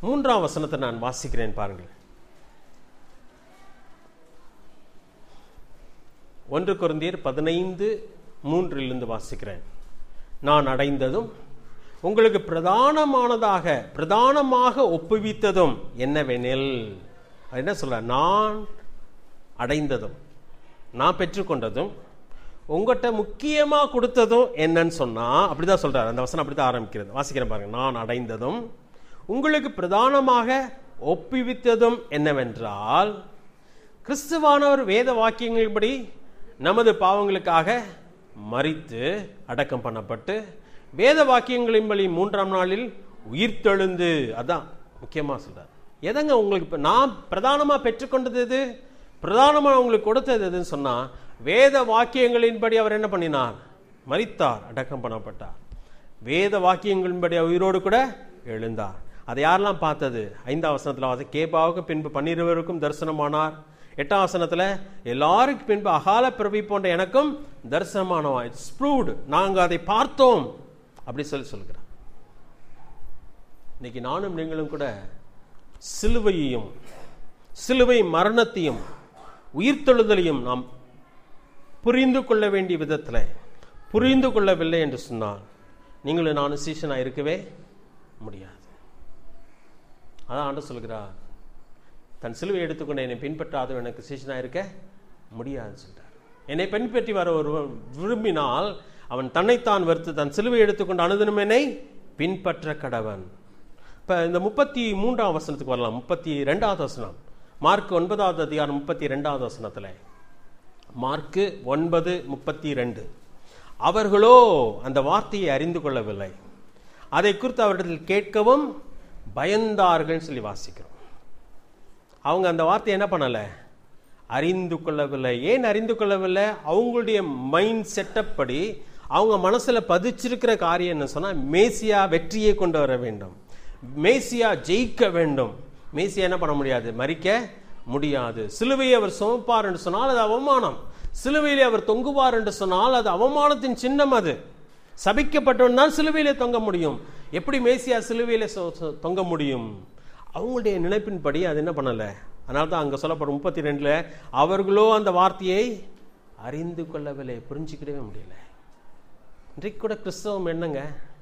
மூன்றாம் வசனத்தை நான் வாசிக்கிறேன் பாருங்கள் ஒன்று குருந்தியர் பதினைந்து மூன்றிலிருந்து வாசிக்கிறேன் நான் அடைந்ததும் உங்களுக்கு பிரதானமானதாக பிரதானமாக ஒப்புவித்ததும் என்னவெனில் அது என்ன சொல்ற நான் அடைந்ததும் நான் பெற்றுக்கொண்டதும் உங்கள்கிட்ட முக்கியமாக கொடுத்ததும் என்னன்னு சொன்னா அப்படிதான் சொல்றாரு அந்த வசனம் அப்படிதான் ஆரம்பிக்கிறது வாசிக்கிறேன் பாருங்க நான் அடைந்ததும் உங்களுக்கு பிரதானமாக ஒப்புவித்ததும் என்னவென்றால் கிறிஸ்துவானவர் வேத வாக்கியங்களின்படி நமது பாவங்களுக்காக மரித்து அடக்கம் பண்ணப்பட்டு வேத வாக்கியங்களின்படி மூன்றாம் நாளில் உயிர்த்தெழுந்து அதான் முக்கியமாக சொல்றார் எதங்க உங்களுக்கு இப்ப நான் பிரதானமாக பெற்றுக்கொண்டது எது பிரதானமாக உங்களுக்கு கொடுத்தது எதுன்னு சொன்னா வேத வாக்கியங்களின்படி அவர் என்ன பண்ணினார் மரித்தார் அடக்கம் பண்ணப்பட்டார் வேத வாக்கியங்களின்படி அவர் உயிரோடு கூட எழுந்தார் அதை யாரெல்லாம் பார்த்தது ஐந்தாம் வசனத்தில் வாசி கேபாவுக்கு பின்பு பன்னிருவருக்கும் தரிசனமானார் எட்டாம் வசனத்தில் எல்லாருக்கும் பின்பு அகால பிறவி போன்ற எனக்கும் தரிசனமானவா இட்ஸ் ப்ரூவ்டு நாங்கள் அதை பார்த்தோம் அப்படி சொல்லி சொல்கிறார் இன்னைக்கு நானும் நீங்களும் கூட சிலுவையையும் சிலுவை மரணத்தையும் உயிர்த்தெழுதலையும் நாம் புரிந்து கொள்ள வேண்டிய விதத்தில் புரிந்து கொள்ளவில்லை என்று சொன்னால் நீங்களும் நானும் சீசனாக இருக்கவே முடியாது அதான் ஆண்டு சொல்கிறார் தன் சிலுவை எடுத்துக்கொண்டு என்னை பின்பற்றாத எனக்கு சீசனாக இருக்க முடியாதுன்னு சொல்றார் என்னை பின்பற்றி வர ஒருவன் விரும்பினால் அவன் தன்னைத்தான் வெறுத்து தன் சிலுவை எடுத்துக்கொண்டு அனுதினம் என்னை பின்பற்ற கடவன் இப்போ இந்த முப்பத்தி மூன்றாம் வசனத்துக்கு வரலாம் முப்பத்தி ரெண்டாவது வசனம் மார்க் ஒன்பதாவது அதிகாரம் முப்பத்தி ரெண்டாவது வசனத்தில் மார்க்கு ஒன்பது முப்பத்தி ரெண்டு அவர்களோ அந்த வார்த்தையை அறிந்து கொள்ளவில்லை அதை குறித்து அவரிடத்தில் கேட்கவும் பயந்தார்கள் சொல்லி வாசிக்கிறோம் அவங்க அந்த வார்த்தையை என்ன பண்ணலை அறிந்து கொள்ளவில்லை ஏன் அறிந்து கொள்ளவில்லை அவங்களுடைய மைண்ட் செட்டப் படி அவங்க மனசில் பதிச்சிருக்கிற காரியம் என்ன சொன்னால் மேசியா வெற்றியை கொண்டு வர வேண்டும் மேசியா ஜெயிக்க வேண்டும் மேசியா என்ன பண்ண முடியாது மறிக்க முடியாது சிலுவையை அவர் சுமப்பார் என்று சொன்னால் அது அவமானம் சிலுவையிலே அவர் தொங்குவார் என்று சொன்னால் அது அவமானத்தின் சின்னம் அது சபிக்கப்பட்டவன் தான் சிலுவையிலே தொங்க முடியும் எப்படி மேசியா சிலுவையிலே சொ- சொ- தொங்க முடியும் அவங்களுடைய நினைப்பின்படி அது என்ன பண்ணலை அதனால தான் அங்கே சொல்லப்படும் முப்பத்தி ரெண்டில் அவர்களோ அந்த வார்த்தையை அறிந்து கொள்ளவில்லை புரிஞ்சுக்கிடவே முடியல இன்றைக்கு கூட கிறிஸ்தவம் என்னங்க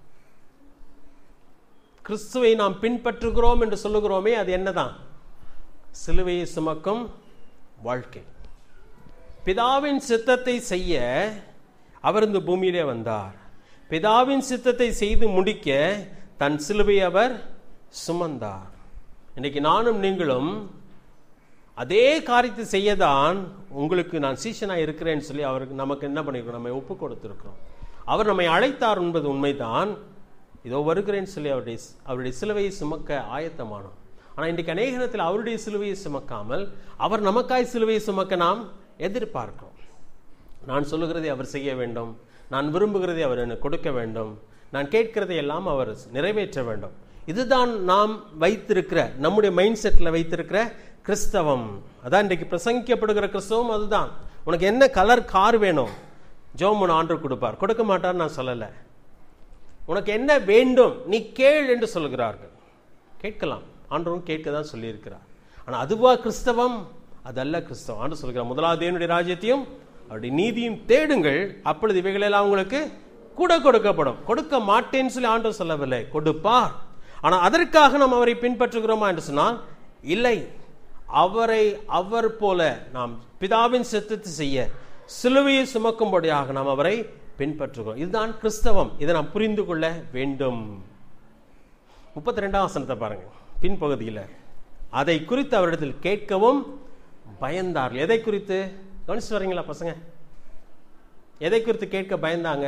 கிறிஸ்துவை நாம் பின்பற்றுகிறோம் என்று சொல்லுகிறோமே அது என்னதான் சிலுவையை சுமக்கும் வாழ்க்கை பிதாவின் சித்தத்தை செய்ய அவர் இந்த பூமியிலே வந்தார் பிதாவின் சித்தத்தை செய்து முடிக்க தன் சிலுவை அவர் சுமந்தார் இன்னைக்கு நானும் நீங்களும் அதே காரியத்தை செய்யதான் உங்களுக்கு நான் சீஷனாக இருக்கிறேன்னு சொல்லி அவருக்கு நமக்கு என்ன பண்ணிருக்கோம் நம்ம ஒப்பு கொடுத்துருக்கிறோம் அவர் நம்மை அழைத்தார் என்பது உண்மைதான் இதோ வருகிறேன்னு சொல்லி அவருடைய அவருடைய சிலுவையை சுமக்க ஆயத்தமானோம் ஆனால் இன்றைக்கு அநேக நேரத்தில் அவருடைய சிலுவையை சுமக்காமல் அவர் நமக்காய் சிலுவையை சுமக்க நாம் எதிர்பார்க்கிறோம் நான் சொல்லுகிறதை அவர் செய்ய வேண்டும் நான் விரும்புகிறதை அவர் எனக்கு கொடுக்க வேண்டும் நான் கேட்கிறதை எல்லாம் அவர் நிறைவேற்ற வேண்டும் இதுதான் நாம் வைத்திருக்கிற நம்முடைய மைண்ட் செட்டில் வைத்திருக்கிற கிறிஸ்தவம் அதான் இன்றைக்கு பிரசங்கிக்கப்படுகிற கிறிஸ்தவம் அதுதான் உனக்கு என்ன கலர் கார் வேணும் ஜோம் ஒன்று ஆர்டர் கொடுப்பார் கொடுக்க மாட்டார் நான் சொல்லலை உனக்கு என்ன வேண்டும் நீ கேள் என்று சொல்கிறார்கள் கேட்கலாம் ஆண்டவரும் கேட்க தான் சொல்லியிருக்கிறார் ஆனால் அதுவா கிறிஸ்தவம் அதல்ல கிறிஸ்தவம் ஆண்டு சொல்கிறார் முதலாவது தேவனுடைய ராஜ்யத்தையும் அவருடைய நீதியும் தேடுங்கள் அப்பொழுது இவைகளெல்லாம் உங்களுக்கு கூட கொடுக்கப்படும் கொடுக்க மாட்டேன்னு சொல்லி ஆண்டவர் சொல்லவில்லை கொடுப்பார் ஆனால் அதற்காக நாம் அவரை பின்பற்றுகிறோமா என்று சொன்னால் இல்லை அவரை அவர் போல நாம் பிதாவின் சித்தத்தை செய்ய சிலுவையை சுமக்கும்படியாக நாம் அவரை பின்பற்றுகிறோம் இதுதான் கிறிஸ்தவம் இதை நாம் புரிந்து கொள்ள வேண்டும் முப்பத்தி ரெண்டாம் வசனத்தை பாருங்க பின்பகுதியில் அதை குறித்து அவரிடத்தில் கேட்கவும் பயந்தார்கள் எதை குறித்து கவனிச்சு வரீங்களா பசங்க எதை குறித்து கேட்க பயந்தாங்க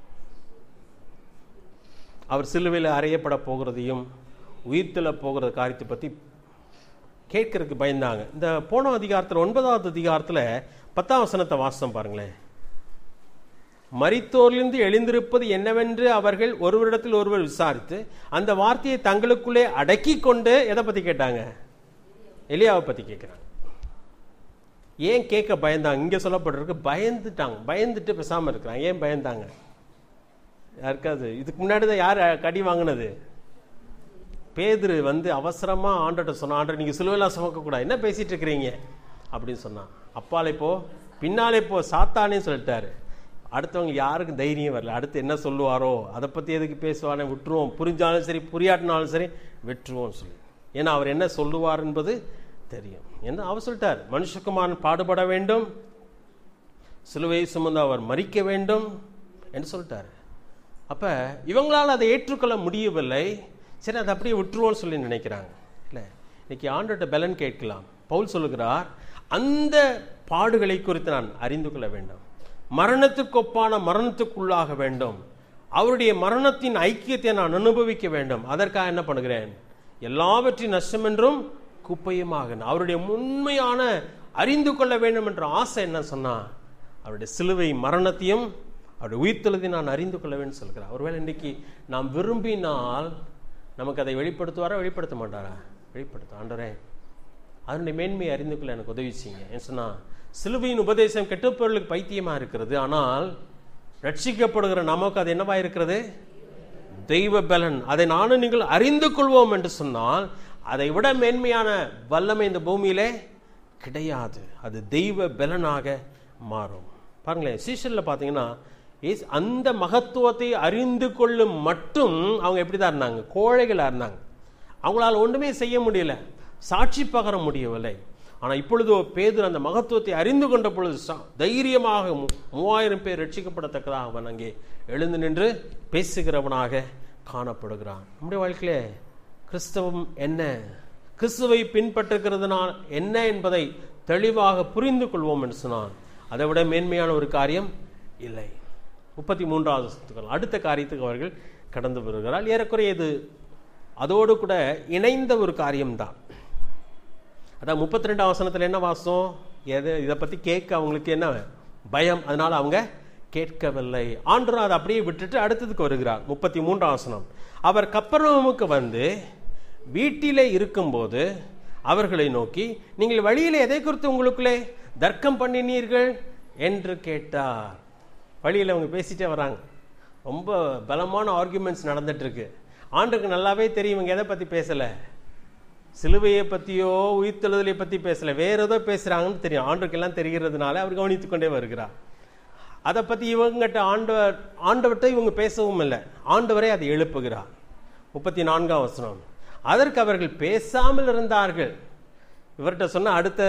அவர் சிலுவையில் அறையப்பட போகிறதையும் உயிர்த்தெழ போகிற காரியத்தை பற்றி கேட்கறதுக்கு பயந்தாங்க இந்த போன அதிகாரத்தில் ஒன்பதாவது அதிகாரத்தில் பத்தாம் வசனத்தை வாசம் பாருங்களேன் மரித்தோரிலிருந்து எழுந்திருப்பது என்னவென்று அவர்கள் ஒருவரிடத்தில் ஒருவர் விசாரித்து அந்த வார்த்தையை தங்களுக்குள்ளே அடக்கி கொண்டு எதை பற்றி கேட்டாங்க எலியாவை பற்றி கேட்குறாங்க ஏன் கேட்க பயந்தாங்க இங்கே சொல்லப்பட்டிருக்கு பயந்துட்டாங்க பயந்துட்டு பேசாமல் இருக்கிறாங்க ஏன் பயந்தாங்க யாருக்காது இதுக்கு முன்னாடி தான் யார் கடி வாங்கினது பேதுரு வந்து அவசரமா ஆண்டட்ட சொன்னா ஆண்டர் நீங்க சிலுவையெல்லாம் சுமக்க கூடாது என்ன பேசிட்டு இருக்கிறீங்க அப்படின்னு சொன்னான் அப்பாலே போ பின்னாலே போ சாத்தானே சொல்லிட்டாரு அடுத்தவங்க யாருக்கும் தைரியம் வரல அடுத்து என்ன சொல்லுவாரோ அதை பத்தி எதுக்கு பேசுவானே விட்டுருவோம் புரிஞ்சாலும் சரி புரியாட்டினாலும் சரி விட்டுருவோம் சொல்லி ஏன்னா அவர் என்ன சொல்லுவார் என்பது தெரியும் என்ன அவர் சொல்லிட்டார் மனுஷகுமாரன் பாடுபட வேண்டும் சிலுவை சுமந்து அவர் மறிக்க வேண்டும் என்று சொல்லிட்டாரு அப்ப இவங்களால் அதை ஏற்றுக்கொள்ள முடியவில்லை சரி அதை அப்படியே விட்டுருவோம்னு சொல்லி நினைக்கிறாங்க இல்லை இன்னைக்கு ஆண்டோட்ட பலன் கேட்கலாம் பவுல் சொல்லுகிறார் அந்த பாடுகளை குறித்து நான் அறிந்து கொள்ள வேண்டும் மரணத்துக்கொப்பான மரணத்துக்குள்ளாக வேண்டும் அவருடைய மரணத்தின் ஐக்கியத்தை நான் அனுபவிக்க வேண்டும் அதற்காக என்ன பண்ணுகிறேன் எல்லாவற்றையும் நஷ்டம் என்றும் குப்பையுமாக அவருடைய உண்மையான அறிந்து கொள்ள வேண்டும் என்ற ஆசை என்ன சொன்னா அவருடைய சிலுவை மரணத்தையும் அவருடைய உயிர்த்தெழுதை நான் அறிந்து கொள்ள வேண்டும் சொல்கிறார் ஒருவேளை இன்றைக்கு நாம் விரும்பினால் நமக்கு அதை வெளிப்படுத்துவாரா வெளிப்படுத்த மாட்டாரா வெளிப்படுத்த ஆண்டரே அதனுடைய மேன்மையை அறிந்து கொள்ள எனக்கு உதவி செய்யுங்க ஏன் சொன்னா சிலுவையின் உபதேசம் கெட்டப்பொருளுக்கு பைத்தியமா இருக்கிறது ஆனால் ரட்சிக்கப்படுகிற நமக்கு அது என்னவா இருக்கிறது தெய்வ பலன் அதை நானும் நீங்கள் அறிந்து கொள்வோம் என்று சொன்னால் அதை விட மேன்மையான வல்லமை இந்த பூமியிலே கிடையாது அது தெய்வ பலனாக மாறும் பாருங்களேன் சீசனில் பார்த்தீங்கன்னா இயேசு அந்த மகத்துவத்தை அறிந்து கொள்ளும் மட்டும் அவங்க எப்படி தான் இருந்தாங்க கோழைகளாக இருந்தாங்க அவங்களால ஒன்றுமே செய்ய முடியல சாட்சி பகர முடியவில்லை ஆனால் இப்பொழுதோ பேதர் அந்த மகத்துவத்தை அறிந்து கொண்ட பொழுது சா- தைரியமாக மூ- மூவாயிரம் பேர் ரட்சிக்கப்படத்தக்கதாக அவன் அங்கே எழுந்து நின்று பேசுகிறவனாக காணப்படுகிறான் நம்முடைய வாழ்க்கையிலே கிறிஸ்தவம் என்ன கிறிஸ்துவை பின்பற்றுகிறதுனால் என்ன என்பதை தெளிவாக புரிந்து கொள்வோம் என்று சொன்னான் அதை விட மேன்மையான ஒரு காரியம் இல்லை முப்பத்தி மூன்றாவது வசனத்துக்கு அடுத்த காரியத்துக்கு அவர்கள் கடந்து வருகிறார் ஏறக்குறைய இது அதோடு கூட இணைந்த ஒரு காரியம்தான் அதான் முப்பத்தி ரெண்டாம் வசனத்தில் என்ன வாசம் எது இதை பற்றி கேட்க அவங்களுக்கு என்ன பயம் அதனால அவங்க கேட்கவில்லை ஆண்டரும் அதை அப்படியே விட்டுட்டு அடுத்ததுக்கு வருகிறார் முப்பத்தி மூன்றாம் வசனம் அவர் கப்பர்நகமுக்கு வந்து வீட்டிலே இருக்கும்போது அவர்களை நோக்கி நீங்கள் வழியிலே எதை குறித்து உங்களுக்குள்ளே தர்க்கம் பண்ணினீர்கள் என்று கேட்டார் வழியில் அவங்க பேசிட்டே வராங்க ரொம்ப பலமான ஆர்குமெண்ட்ஸ் நடந்துட்டு இருக்கு ஆண்டுக்கு நல்லாவே தெரியும் இவங்க எதை பற்றி பேசலை சிலுவையை பற்றியோ உயிர்த்தெழுதலை பற்றி பேசல வேற ஏதோ பேசுகிறாங்கன்னு தெரியும் ஆண்டுக்கெல்லாம் தெரிகிறதுனால அவர் கவனித்து கொண்டே வருகிறார் அதை பற்றி இவங்ககிட்ட ஆண்டவர் ஆண்டவர்கிட்ட இவங்க பேசவும் இல்லை ஆண்டவரே அதை எழுப்புகிறார் முப்பத்தி நான்காம் வசனம் அதற்கு அவர்கள் பேசாமல் இருந்தார்கள் இவர்கிட்ட சொன்ன அடுத்த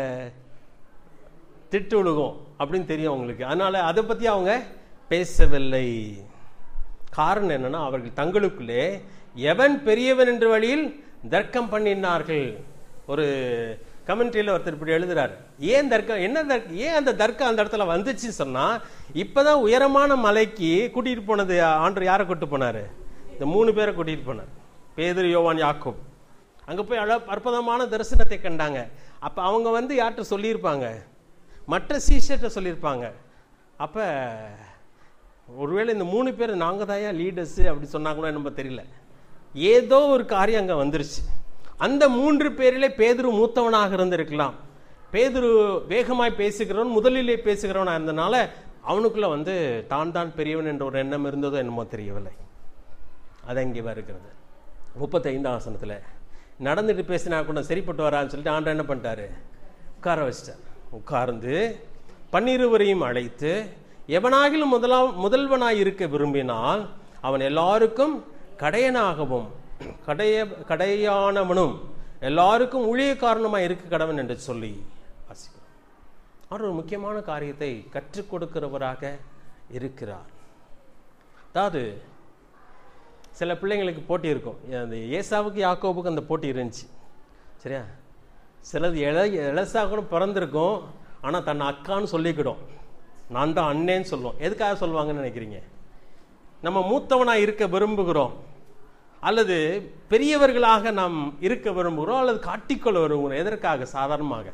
திட்டு விழுகும் அப்படின்னு தெரியும் அவங்களுக்கு அதனால அதை பற்றி அவங்க பேசவில்லை காரணம் என்னன்னா அவர்கள் தங்களுக்குள்ளே எவன் பெரியவன் என்ற வழியில் தர்க்கம் பண்ணினார்கள் ஒரு கமெண்ட்ரியில் ஒருத்தர் இப்படி எழுதுறார் ஏன் தர்க்கம் என்ன தர்க்கம் ஏன் அந்த தர்க்கம் அந்த இடத்துல வந்துச்சுன்னு சொன்னா இப்பதான் உயரமான மலைக்கு கூட்டிட்டு போனது ஆண்டு யாரை கூட்டிட்டு போனாரு இந்த மூணு பேரை கூட்டிட்டு போனார் பேதுரு யோவான் யாக்கோப் அங்க போய் அழ அற்புதமான தரிசனத்தை கண்டாங்க அப்ப அவங்க வந்து யார்கிட்ட சொல்லியிருப்பாங்க மற்ற சீஷர்கிட்ட சொல்லியிருப்பாங்க அப்ப ஒருவேளை இந்த மூணு பேர் நாங்க தாயா லீடர்ஸ் அப்படி சொன்னாங்களோ என்னமோ தெரியல ஏதோ ஒரு காரியம் அங்க வந்துருச்சு அந்த மூன்று பேரிலே பேதுரு மூத்தவனாக இருந்திருக்கலாம் பேதுரு வேகமாய் பேசுகிறவன் முதலிலே பேசுகிறவனா இருந்தனால அவனுக்குள்ள வந்து தான் தான் பெரியவன் என்ற ஒரு எண்ணம் இருந்ததோ என்னமோ தெரியவில்லை அது அங்கே வருகிறது முப்பத்தைந்தாம் வசனத்தில் நடந்துட்டு பேசினா கூட சரிப்பட்டு வரான்னு சொல்லிட்டு ஆண்டவர் என்ன பண்ணிட்டாரு உட்கார வச்சிட்டார் உட்கார்ந்து பன்னிருவரையும் அழைத்து எவனாகிலும் முதலா முதல்வனாய் இருக்க விரும்பினால் அவன் எல்லாருக்கும் கடையனாகவும் கடைய கடையானவனும் எல்லாருக்கும் ஊழிய காரணமாக இருக்க கடவன் என்று சொல்லி வாசிக்கிறோம் அவர் ஒரு முக்கியமான காரியத்தை கற்றுக் கொடுக்கிறவராக இருக்கிறார் அதாவது சில பிள்ளைங்களுக்கு போட்டி இருக்கும் அந்த ஏசாவுக்கு யாக்கோபுக்கு அந்த போட்டி இருந்துச்சு சரியா சிலது இள இளசா கூட பிறந்திருக்கும் ஆனால் தன்னை அக்கான்னு சொல்லிக்கிடும் நான் தான் அண்ணேன்னு சொல்லுவோம் எதுக்காக சொல்லுவாங்கன்னு நினைக்கிறீங்க நம்ம மூத்தவனாக இருக்க விரும்புகிறோம் அல்லது பெரியவர்களாக நாம் இருக்க விரும்புகிறோம் அல்லது காட்டிக்கொள்ள விரும்புகிறோம் எதற்காக சாதாரணமாக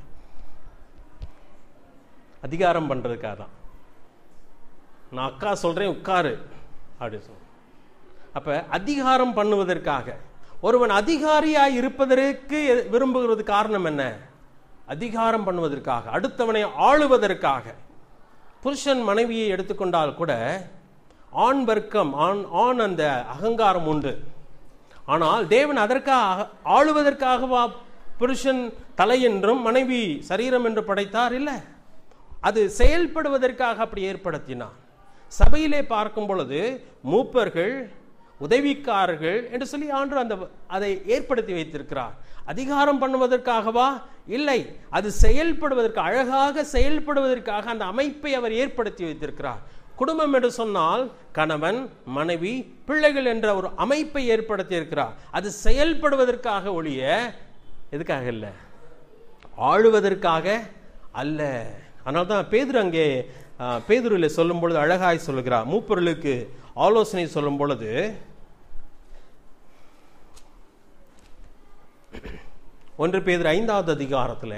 அதிகாரம் பண்ணுறதுக்காக தான் நான் அக்கா சொல்கிறேன் உட்காரு அப்படின்னு சொல்லுவோம் அப்ப அதிகாரம் பண்ணுவதற்காக ஒருவன் அதிகாரியாய் இருப்பதற்கு எ- விரும்புகிறது காரணம் என்ன அதிகாரம் பண்ணுவதற்காக அடுத்தவனை ஆளுவதற்காக புருஷன் மனைவியை எடுத்துக்கொண்டால் கூட ஆண் வர்க்கம் ஆண் ஆண் அந்த அகங்காரம் உண்டு ஆனால் தேவன் அதற்காக ஆளுவதற்காகவா புருஷன் தலை என்றும் மனைவி சரீரம் என்று படைத்தார் இல்லை அது செயல்படுவதற்காக அப்படி ஏற்படுத்தினார் சபையிலே பார்க்கும் பொழுது மூப்பர்கள் உதவிக்காரர்கள் என்று சொல்லி ஆண்டு அந்த அதை ஏற்படுத்தி வைத்திருக்கிறார் அதிகாரம் பண்ணுவதற்காகவா இல்லை அது செயல்படுவதற்கு அழகாக செயல்படுவதற்காக அந்த அமைப்பை அவர் ஏற்படுத்தி வைத்திருக்கிறார் குடும்பம் என்று சொன்னால் கணவன் மனைவி பிள்ளைகள் என்ற ஒரு அமைப்பை ஏற்படுத்தி இருக்கிறார் அது செயல்படுவதற்காக ஒழிய எதுக்காக இல்லை ஆளுவதற்காக அல்ல அதனால தான் பேதுரு அங்கே பேதுருவில் சொல்லும் பொழுது அழகாய் சொல்லுகிறார் மூப்பொருளுக்கு ஆலோசனை சொல்லும் பொழுது ஒன்று பேதர் ஐந்தாவது அதிகாரத்தில்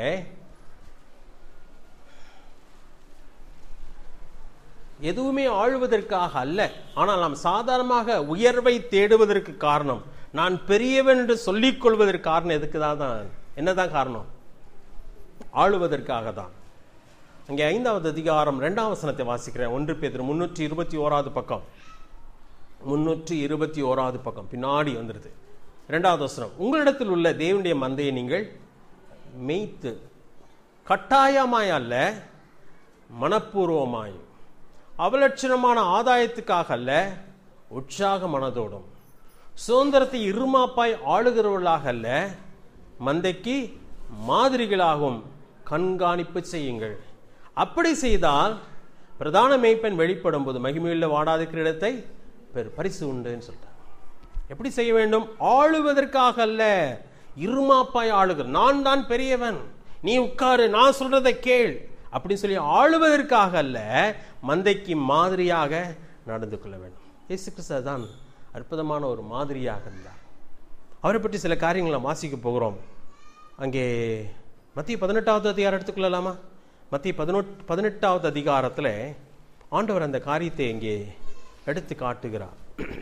எதுவுமே ஆழ்வதற்காக அல்ல ஆனால் நாம் சாதாரணமாக உயர்வை தேடுவதற்கு காரணம் நான் பெரியவன் என்று சொல்லிக் கொள்வதற்கு காரணம் எதுக்கு தான் என்னதான் காரணம் ஆளுவதற்காக தான் அங்கே ஐந்தாவது அதிகாரம் ரெண்டாம் வசனத்தை வாசிக்கிறேன் ஒன்று பேர் முன்னூற்றி இருபத்தி ஓராவது பக்கம் முன்னூற்றி இருபத்தி ஓராவது பக்கம் பின்னாடி வந்துடுது இரண்டாவது வசனம் உங்களிடத்தில் உள்ள தேவனுடைய மந்தையை நீங்கள் மெய்த்து கட்டாயமாய் அல்ல மனப்பூர்வமாய் அவலட்சணமான ஆதாயத்துக்காக அல்ல உற்சாக மனதோடும் சுதந்திரத்தை இருமாப்பாய் ஆளுகிறவர்களாக அல்ல மந்தைக்கு மாதிரிகளாகவும் கண்காணிப்பு செய்யுங்கள் அப்படி செய்தால் பிரதான மெய்ப்பெண் வெளிப்படும் போது மகிமையுள்ள வாடாத கிரீடத்தை பெரு பரிசு உண்டுன்னு சொல்லிட்டார் எப்படி செய்ய வேண்டும் ஆளுவதற்காக அல்ல இருமாப்பாய் ஆளுகிற நான் தான் பெரியவன் நீ உட்காரு நான் சொல்றதை கேள் அப்படின்னு சொல்லி ஆளுவதற்காக அல்ல மந்தைக்கு மாதிரியாக நடந்து கொள்ள வேண்டும் இயேசு கிறிஸ்து தான் அற்புதமான ஒரு மாதிரியாக இருந்தார் அவரை பற்றி சில காரியங்களை வாசிக்க போகிறோம் அங்கே மத்திய பதினெட்டாவது அதிகாரம் எடுத்துக்கொள்ளலாமா மத்திய பதினொட் பதினெட்டாவது அதிகாரத்தில் ஆண்டவர் அந்த காரியத்தை இங்கே எடுத்து காட்டுகிறார்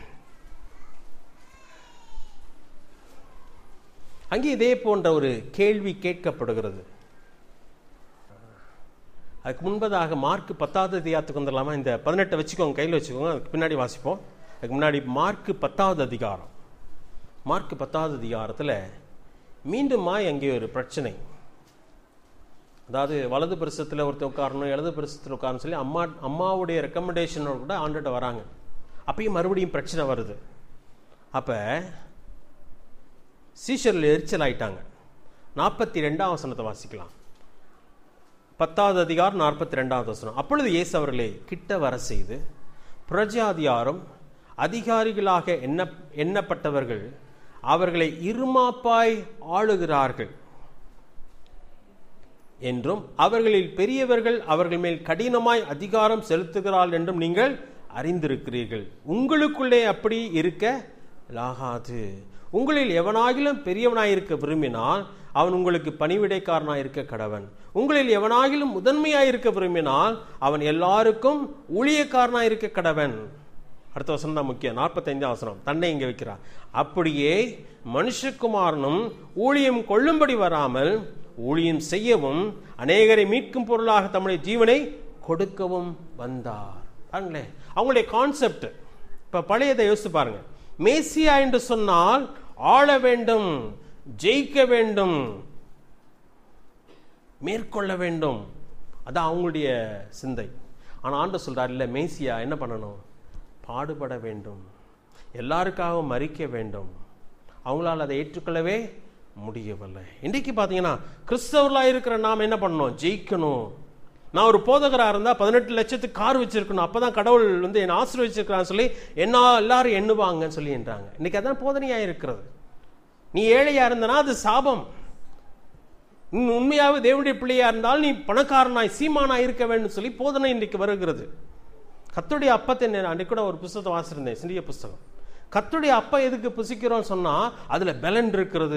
அங்கே இதே போன்ற ஒரு கேள்வி கேட்கப்படுகிறது அதுக்கு முன்பதாக மார்க் பத்தாவது அதிகாரத்துக்கு வந்துடலாமா இந்த பதினெட்டை வச்சுக்கோங்க கையில் வச்சுக்கோங்க அதுக்கு பின்னாடி வாசிப்போம் அதுக்கு முன்னாடி மார்க் பத்தாவது அதிகாரம் மார்க் பத்தாவது அதிகாரத்தில் மீண்டுமா அங்கே ஒரு பிரச்சனை அதாவது வலது பிரசத்தில் ஒருத்தர் உட்காரணும் இடது பிரசத்தில் உட்காரணும் சொல்லி அம்மா அம்மாவுடைய ரெக்கமெண்டேஷனோட கூட ஆண்டுகிட்ட வராங்க அப்பயும் மறுபடியும் பிரச்சனை வருது அப்போ சீஷரில் எரிச்சல் ஆயிட்டாங்க நாற்பத்தி ரெண்டாம் வசனத்தை வாசிக்கலாம் பத்தாவது அதிகாரம் நாற்பத்தி ரெண்டாவது வசனம் அப்பொழுது இயேசு அவர்களை கிட்ட வர செய்து பிரஜாதியாரும் அதிகாரிகளாக எண்ண எண்ணப்பட்டவர்கள் அவர்களை இருமாப்பாய் ஆளுகிறார்கள் என்றும் அவர்களில் பெரியவர்கள் அவர்கள் மேல் கடினமாய் அதிகாரம் செலுத்துகிறார்கள் என்றும் நீங்கள் அறிந்திருக்கிறீர்கள் உங்களுக்குள்ளே அப்படி இருக்க லாகாது உங்களில் எவனாகிலும் பெரியவனாயிருக்க விரும்பினால் அவன் உங்களுக்கு பணிவிடைக்காரனாய் இருக்க கடவன் உங்களில் எவனாகிலும் முதன்மையாய் இருக்க விரும்பினால் அவன் எல்லாருக்கும் ஊழியக்காரனாய் இருக்க கடவன் அடுத்த வசனம் தான் முக்கியம் நாற்பத்தைந்தாம் வசனம் தன்னை இங்கே வைக்கிறார் அப்படியே மனுஷகுமாரனும் ஊழியம் கொள்ளும்படி வராமல் ஊழியம் செய்யவும் அநேகரை மீட்கும் பொருளாக தம்முடைய ஜீவனை கொடுக்கவும் வந்தார் பாருங்களேன் அவங்களுடைய கான்செப்ட் இப்ப பழையதை யோசித்து பாருங்க மேசியா என்று சொன்னால் ஆள வேண்டும் ஜெயிக்க வேண்டும் மேற்கொள்ள வேண்டும் அதான் அவங்களுடைய சிந்தை ஆனால் ஆண்டு சொல்றார் இல்லை மேசியா என்ன பண்ணணும் பாடுபட வேண்டும் எல்லாருக்காகவும் மறிக்க வேண்டும் அவங்களால் அதை ஏற்றுக்கொள்ளவே முடியவில்லை இன்றைக்கு பார்த்தீங்கன்னா கிறிஸ்தவர்களாக இருக்கிற நாம் என்ன பண்ணணும் ஜெயிக்கணும் நான் ஒரு போதகராக இருந்தால் பதினெட்டு லட்சத்துக்கு கார் வச்சிருக்கணும் அப்போ தான் கடவுள் வந்து என்னை ஆசீர்வச்சிருக்கிறான்னு சொல்லி என்ன எல்லாரும் எண்ணுவாங்கன்னு சொல்லின்றாங்க இன்னைக்கு அதான் போதனையாக இருக்கிறது நீ ஏழையாக இருந்தனா அது சாபம் நீ உண்மையாகவே தேவனுடைய பிள்ளையா இருந்தால் நீ பணக்காரனாய் சீமானாய் இருக்க வேண்டும் சொல்லி போதனை இன்றைக்கு வருகிறது கத்துடைய அப்பத்தை நான் அன்றைக்கு கூட ஒரு புஸ்தகத்தை வாசிருந்தேன் சிறிய புஸ்தகம் கத்துடைய அப்பா எதுக்கு புசிக்கிறோம் சொன்னா அதுல பலன் இருக்கிறது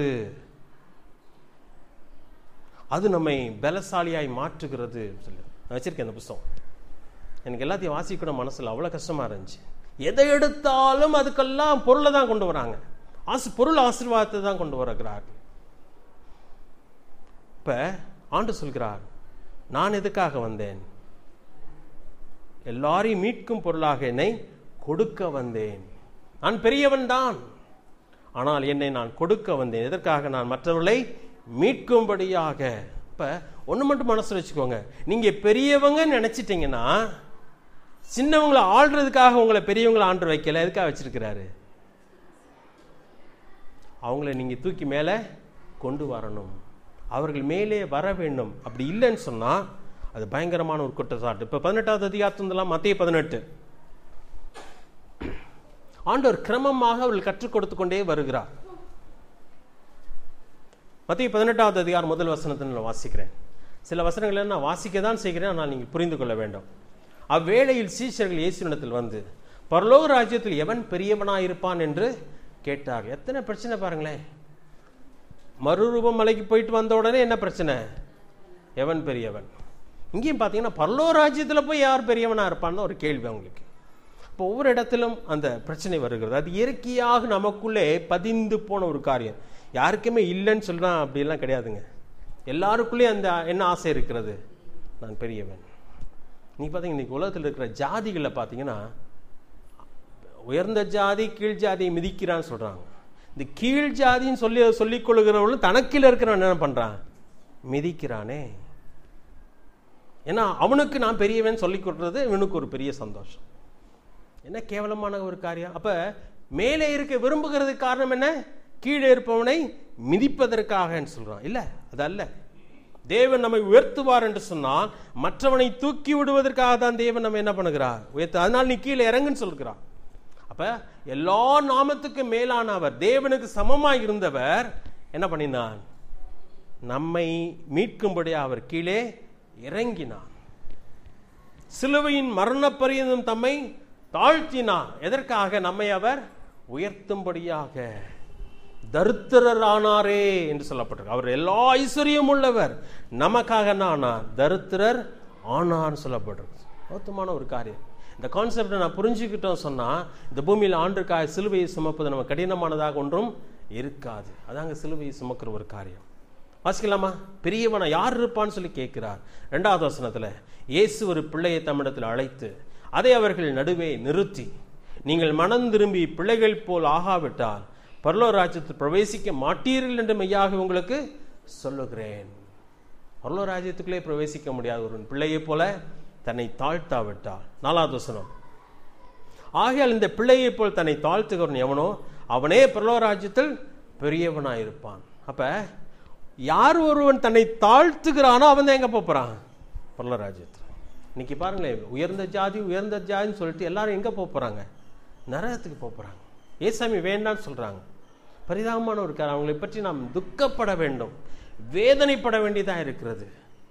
அது நம்மை பலசாலியாய் மாற்றுகிறது சொல்லி நான் வச்சிருக்கேன் அந்த புஸ்தகம் எனக்கு எல்லாத்தையும் வாசிக்கணும் மனசுல அவ்வளவு கஷ்டமா இருந்துச்சு எதை எடுத்தாலும் அதுக்கெல்லாம் பொருளை தான் கொண்டு வராங்க ஆசு பொருள் ஆசீர்வாதத்தை தான் கொண்டு வருகிறார்கள் இப்ப ஆண்டு சொல்கிறார் நான் எதுக்காக வந்தேன் எல்லாரையும் மீட்கும் பொருளாக என்னை கொடுக்க வந்தேன் நான் பெரியவன் தான் ஆனால் என்னை நான் கொடுக்க வந்தேன் எதற்காக நான் மற்றவர்களை மீட்கும்படியாக இப்ப ஒண்ணு மட்டும் மனசுல வச்சுக்கோங்க நீங்க பெரியவங்க நினைச்சிட்டீங்கன்னா சின்னவங்களை ஆள்றதுக்காக உங்களை பெரியவங்களை ஆண்டு வைக்கல எதுக்காக வச்சிருக்கிறாரு அவங்கள நீங்க தூக்கி மேலே கொண்டு வரணும் அவர்கள் மேலே வர வேண்டும் அப்படி இல்லைன்னு சொன்னா அது பயங்கரமான ஒரு குற்றச்சாட்டு இப்ப பதினெட்டாவது அதிகாரத்துலாம் மத்திய பதினெட்டு ஆண்டவர் கிரமமாக அவர்கள் கற்றுக் கொடுத்து கொண்டே வருகிறார் மத்திய பதினெட்டாவது அதிகாரம் முதல் வசனத்தை நான் வாசிக்கிறேன் சில வசனங்களை நான் வாசிக்க தான் செய்கிறேன் ஆனால் நீங்கள் புரிந்து கொள்ள வேண்டும் அவ்வேளையில் சீஷர்கள் இயேசுனிடத்தில் வந்து பரலோக ராஜ்யத்தில் எவன் பெரியவனாயிருப்பான் என்று கேட்டார் எத்தனை பிரச்சனை பாருங்களேன் மறுரூபம் மலைக்கு போயிட்டு வந்த உடனே என்ன பிரச்சனை எவன் பெரியவன் இங்கேயும் பார்த்தீங்கன்னா பரலோ ராஜ்யத்தில் போய் யார் பெரியவனா இருப்பான்னு ஒரு கேள்வி அவங்களுக்கு இப்போ ஒவ்வொரு இடத்திலும் அந்த பிரச்சனை வருகிறது அது இயற்கையாக நமக்குள்ளே பதிந்து போன ஒரு காரியம் யாருக்குமே இல்லைன்னு சொல்றா அப்படிலாம் கிடையாதுங்க எல்லாருக்குள்ளேயும் அந்த என்ன ஆசை இருக்கிறது நான் பெரியவன் நீ பார்த்தீங்க இன்னைக்கு உலகத்தில் இருக்கிற ஜாதிகளில் பார்த்தீங்கன்னா உயர்ந்த ஜாதி கீழ் ஜாதியை மிதிக்கிறான்னு சொல்றாங்க இந்த கீழ் ஜாதின்னு சொல்லி சொல்லிக் கொள்கிறவர்களும் தனக்கில் இருக்கிறவன் என்ன பண்றான் மிதிக்கிறானே ஏன்னா அவனுக்கு நான் பெரியவன் சொல்லிக் கொடுறது இவனுக்கு ஒரு பெரிய சந்தோஷம் என்ன கேவலமான ஒரு காரியம் அப்ப மேலே இருக்க விரும்புகிறதுக்கு காரணம் என்ன கீழே இருப்பவனை மிதிப்பதற்காக சொல்றான் இல்ல அது அல்ல தேவன் நம்மை உயர்த்துவார் என்று சொன்னால் மற்றவனை தூக்கி விடுவதற்காக தான் தேவன் நம்ம என்ன பண்ணுகிறார் உயர்த்து அதனால் நீ கீழே இறங்குன்னு சொல்கிறார் அப்ப எல்லா நாமத்துக்கும் மேலானவர் தேவனுக்கு சமமாய் இருந்தவர் என்ன பண்ணினான் நம்மை மீட்கும்படி அவர் கீழே இறங்கினார் சிலுவையின் மரண பரியந்தம் தம்மை தாழ்த்தினார் எதற்காக நம்மை அவர் உயர்த்தும்படியாக தரித்திரரானாரே என்று சொல்லப்பட்டிருக்கு அவர் எல்லா ஐஸ்வர்யம் உள்ளவர் நமக்காக என்ன ஆனார் தரித்திரர் ஆனார்னு சொல்லப்பட்டிருக்கு மொத்தமான ஒரு காரியம் இந்த கான்செப்டை நான் புரிஞ்சுக்கிட்டோம் சொன்னா இந்த பூமியில் ஆண்டுக்காக சிலுவையை சுமப்பது நம்ம கடினமானதாக ஒன்றும் இருக்காது அதாங்க சிலுவையை சுமக்கிற ஒரு காரியம் வாசிக்கலாமா பெரியவனா யார் இருப்பான்னு சொல்லி கேட்கிறார் ரெண்டாவது வசனத்துல இயேசு ஒரு பிள்ளையை தம்மிடத்தில் அழைத்து அதை அவர்கள் நடுவே நிறுத்தி நீங்கள் மனம் திரும்பி பிள்ளைகள் போல் ஆகாவிட்டால் பரலோ ராஜ்யத்தில் பிரவேசிக்க மாட்டீர்கள் என்று மெய்யாக உங்களுக்கு சொல்லுகிறேன் பரலோ ராஜ்யத்துக்குள்ளே பிரவேசிக்க முடியாத ஒரு பிள்ளையைப் போல தன்னை தாழ்த்தாவிட்டால் நாலாவது வசனம் ஆகையால் இந்த பிள்ளையைப் போல் தன்னை தாழ்த்துகிறவன் எவனோ அவனே பரலோ ராஜ்யத்தில் பெரியவனாயிருப்பான் அப்ப யார் ஒருவன் தன்னை தாழ்த்துகிறானோ அவன் தான் எங்க போறான் பரலோ ராஜ்யத்தில் இன்னைக்கு பாருங்களேன் உயர்ந்த ஜாதி உயர்ந்த ஜாதின்னு சொல்லிட்டு எல்லாரும் எங்க போறாங்க நரகத்துக்கு போறாங்க ஏசாமி வேண்டான்னு சொல்றாங்க பரிதாபமான ஒரு காரணம் அவங்களை பற்றி நாம் துக்கப்பட வேண்டும் வேதனைப்பட வேண்டியதாக இருக்கிறது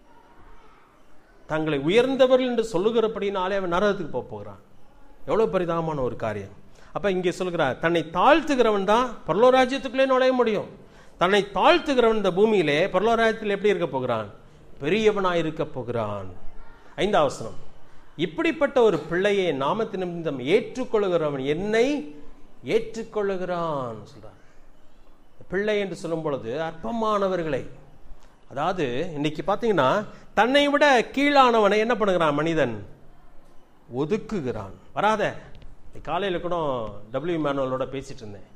தங்களை உயர்ந்தவர்கள் என்று சொல்லுகிறபடினாலே அவன் நரகத்துக்கு போக போகிறான் எவ்வளவு பரிதாபமான ஒரு காரியம் அப்ப இங்கே சொல்கிறார் தன்னை தாழ்த்துகிறவன் தான் பரலோராஜ்யத்துக்குள்ளே நுழைய முடியும் தன்னை தாழ்த்துகிறவன் இந்த பூமியிலே பரலோராஜ்யத்தில் எப்படி இருக்க போகிறான் பெரியவனாய் இருக்க போகிறான் ஐந்தாவசனம் இப்படிப்பட்ட ஒரு பிள்ளையை நாமத்தின் நிமித்தம் ஏற்றுக்கொள்ளுகிறவன் என்னை ஏற்றுக்கொள்ளுகிறான் சொல்றார் பிள்ளை என்று சொல்லும் பொழுது அற்பமானவர்களை அதாவது இன்னைக்கு பார்த்தீங்கன்னா தன்னை விட கீழானவனை என்ன பண்ணுகிறான் மனிதன் ஒதுக்குகிறான் வராத காலையில் கூட டபிள்யூ மேனுவலோட பேசிட்டு இருந்தேன்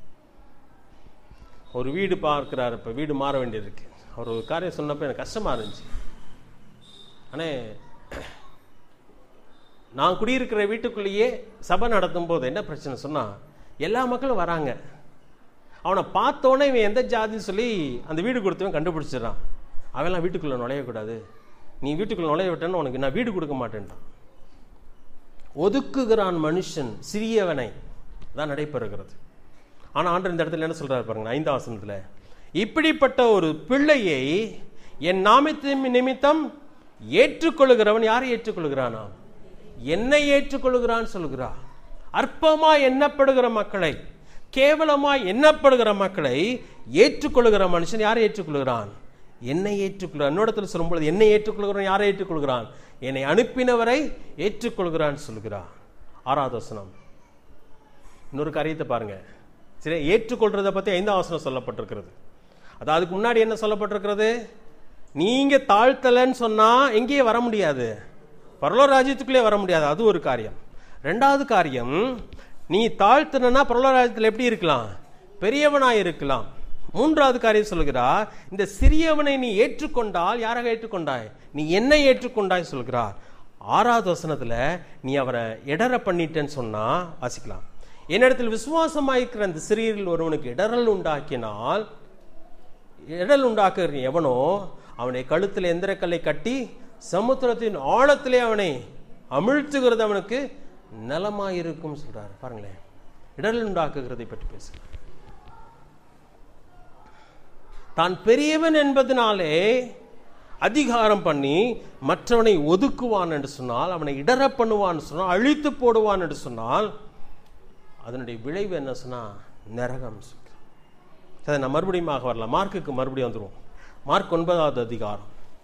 ஒரு வீடு பார்க்கிறார் இப்போ வீடு மாற வேண்டியிருக்கு அவர் ஒரு காரியம் சொன்னப்போ எனக்கு கஷ்டமா இருந்துச்சு ஆனால் நான் குடியிருக்கிற வீட்டுக்குள்ளேயே சபை நடத்தும் போது என்ன பிரச்சனை சொன்னா எல்லா மக்களும் வராங்க அவனை பார்த்தோன்னே இவன் எந்த ஜாதின்னு சொல்லி அந்த வீடு கொடுத்தவன் கண்டுபிடிச்சிடறான் அவன்லாம் வீட்டுக்குள்ளே நுழையக்கூடாது நீ வீட்டுக்குள்ளே நுழைய விட்டேன்னு உனக்கு நான் வீடு கொடுக்க மாட்டேன்ட்டான் ஒதுக்குகிறான் மனுஷன் சிறியவனை தான் நடைபெறுகிறது ஆனால் ஆண்டு இந்த இடத்துல என்ன சொல்றாரு பாருங்க ஐந்தாம் வசனத்தில் இப்படிப்பட்ட ஒரு பிள்ளையை என் நாமத்தின் நிமித்தம் ஏற்றுக்கொள்கிறவன் யாரை ஏற்றுக்கொள்கிறானா என்னை ஏற்றுக்கொள்கிறான் சொல்கிறார் அற்பமா எண்ணப்படுகிற மக்களை கேவலமா எண்ணப்படுகிற மக்களை ஏற்றுக்கொள்கிற மனுஷன் யாரை ஏற்றுக்கொள்கிறான் என்னை ஏற்றுக்கொள்கிறான் என்னோடத்தில் சொல்லும்பொழுது என்னை ஏற்றுக்கொள்கிறான் யாரை ஏற்றுக்கொள்கிறான் என்னை அனுப்பினவரை ஏற்றுக்கொள்கிறான் சொல்கிறான் ஆறாவது வசனம் இன்னொரு காரியத்தை பாருங்க சரி ஏற்றுக்கொள்றதை பத்தி ஐந்தாம் வசனம் சொல்லப்பட்டிருக்கிறது அது அதுக்கு முன்னாடி என்ன சொல்லப்பட்டிருக்கிறது நீங்க தாழ்த்தலன்னு சொன்னா எங்கேயே வர முடியாது பரலோ ராஜ்யத்துக்குள்ளே வர முடியாது அது ஒரு காரியம் ரெண்டாவது காரியம் நீ தாழ்த்தனா பரலோ ராஜ்யத்தில் எப்படி இருக்கலாம் பெரியவனாய் இருக்கலாம் மூன்றாவது காரியம் சொல்கிறார் இந்த சிறியவனை நீ ஏற்றுக்கொண்டால் யாராக ஏற்றுக்கொண்டாய் நீ என்னை ஏற்றுக்கொண்டாய் சொல்கிறார் ஆறாவது வசனத்துல நீ அவரை இடற பண்ணிட்டேன்னு சொன்னா வாசிக்கலாம் என்னிடத்தில் விசுவாசமாயிருக்கிற அந்த சிறியரில் ஒருவனுக்கு இடரல் உண்டாக்கினால் இடல் உண்டாக்குற எவனோ அவனை கழுத்தில் எந்திரக்கல்லை கட்டி சமுத்திரத்தின் ஆழத்திலே அவனை அமிழ்த்துகிறது அவனுக்கு நலமாயிருக்கும் சொல்றாரு பாருங்களேன் இடல் உண்டாக்குகிறதை பற்றி பேசுகிறார் தான் பெரியவன் என்பதனாலே அதிகாரம் பண்ணி மற்றவனை ஒதுக்குவான் என்று சொன்னால் அவனை இடற பண்ணுவான் சொன்னால் அழித்து போடுவான் என்று சொன்னால் அதனுடைய விளைவு என்ன சொன்னா நரகம் சொல்றார். அதை நான் மறுபடியும் ஆக வரலாம் மார்க்குக்கு மறுபடியும் வந்துருவோம் மார்க் ஒன்பதாவது அதிகாரம்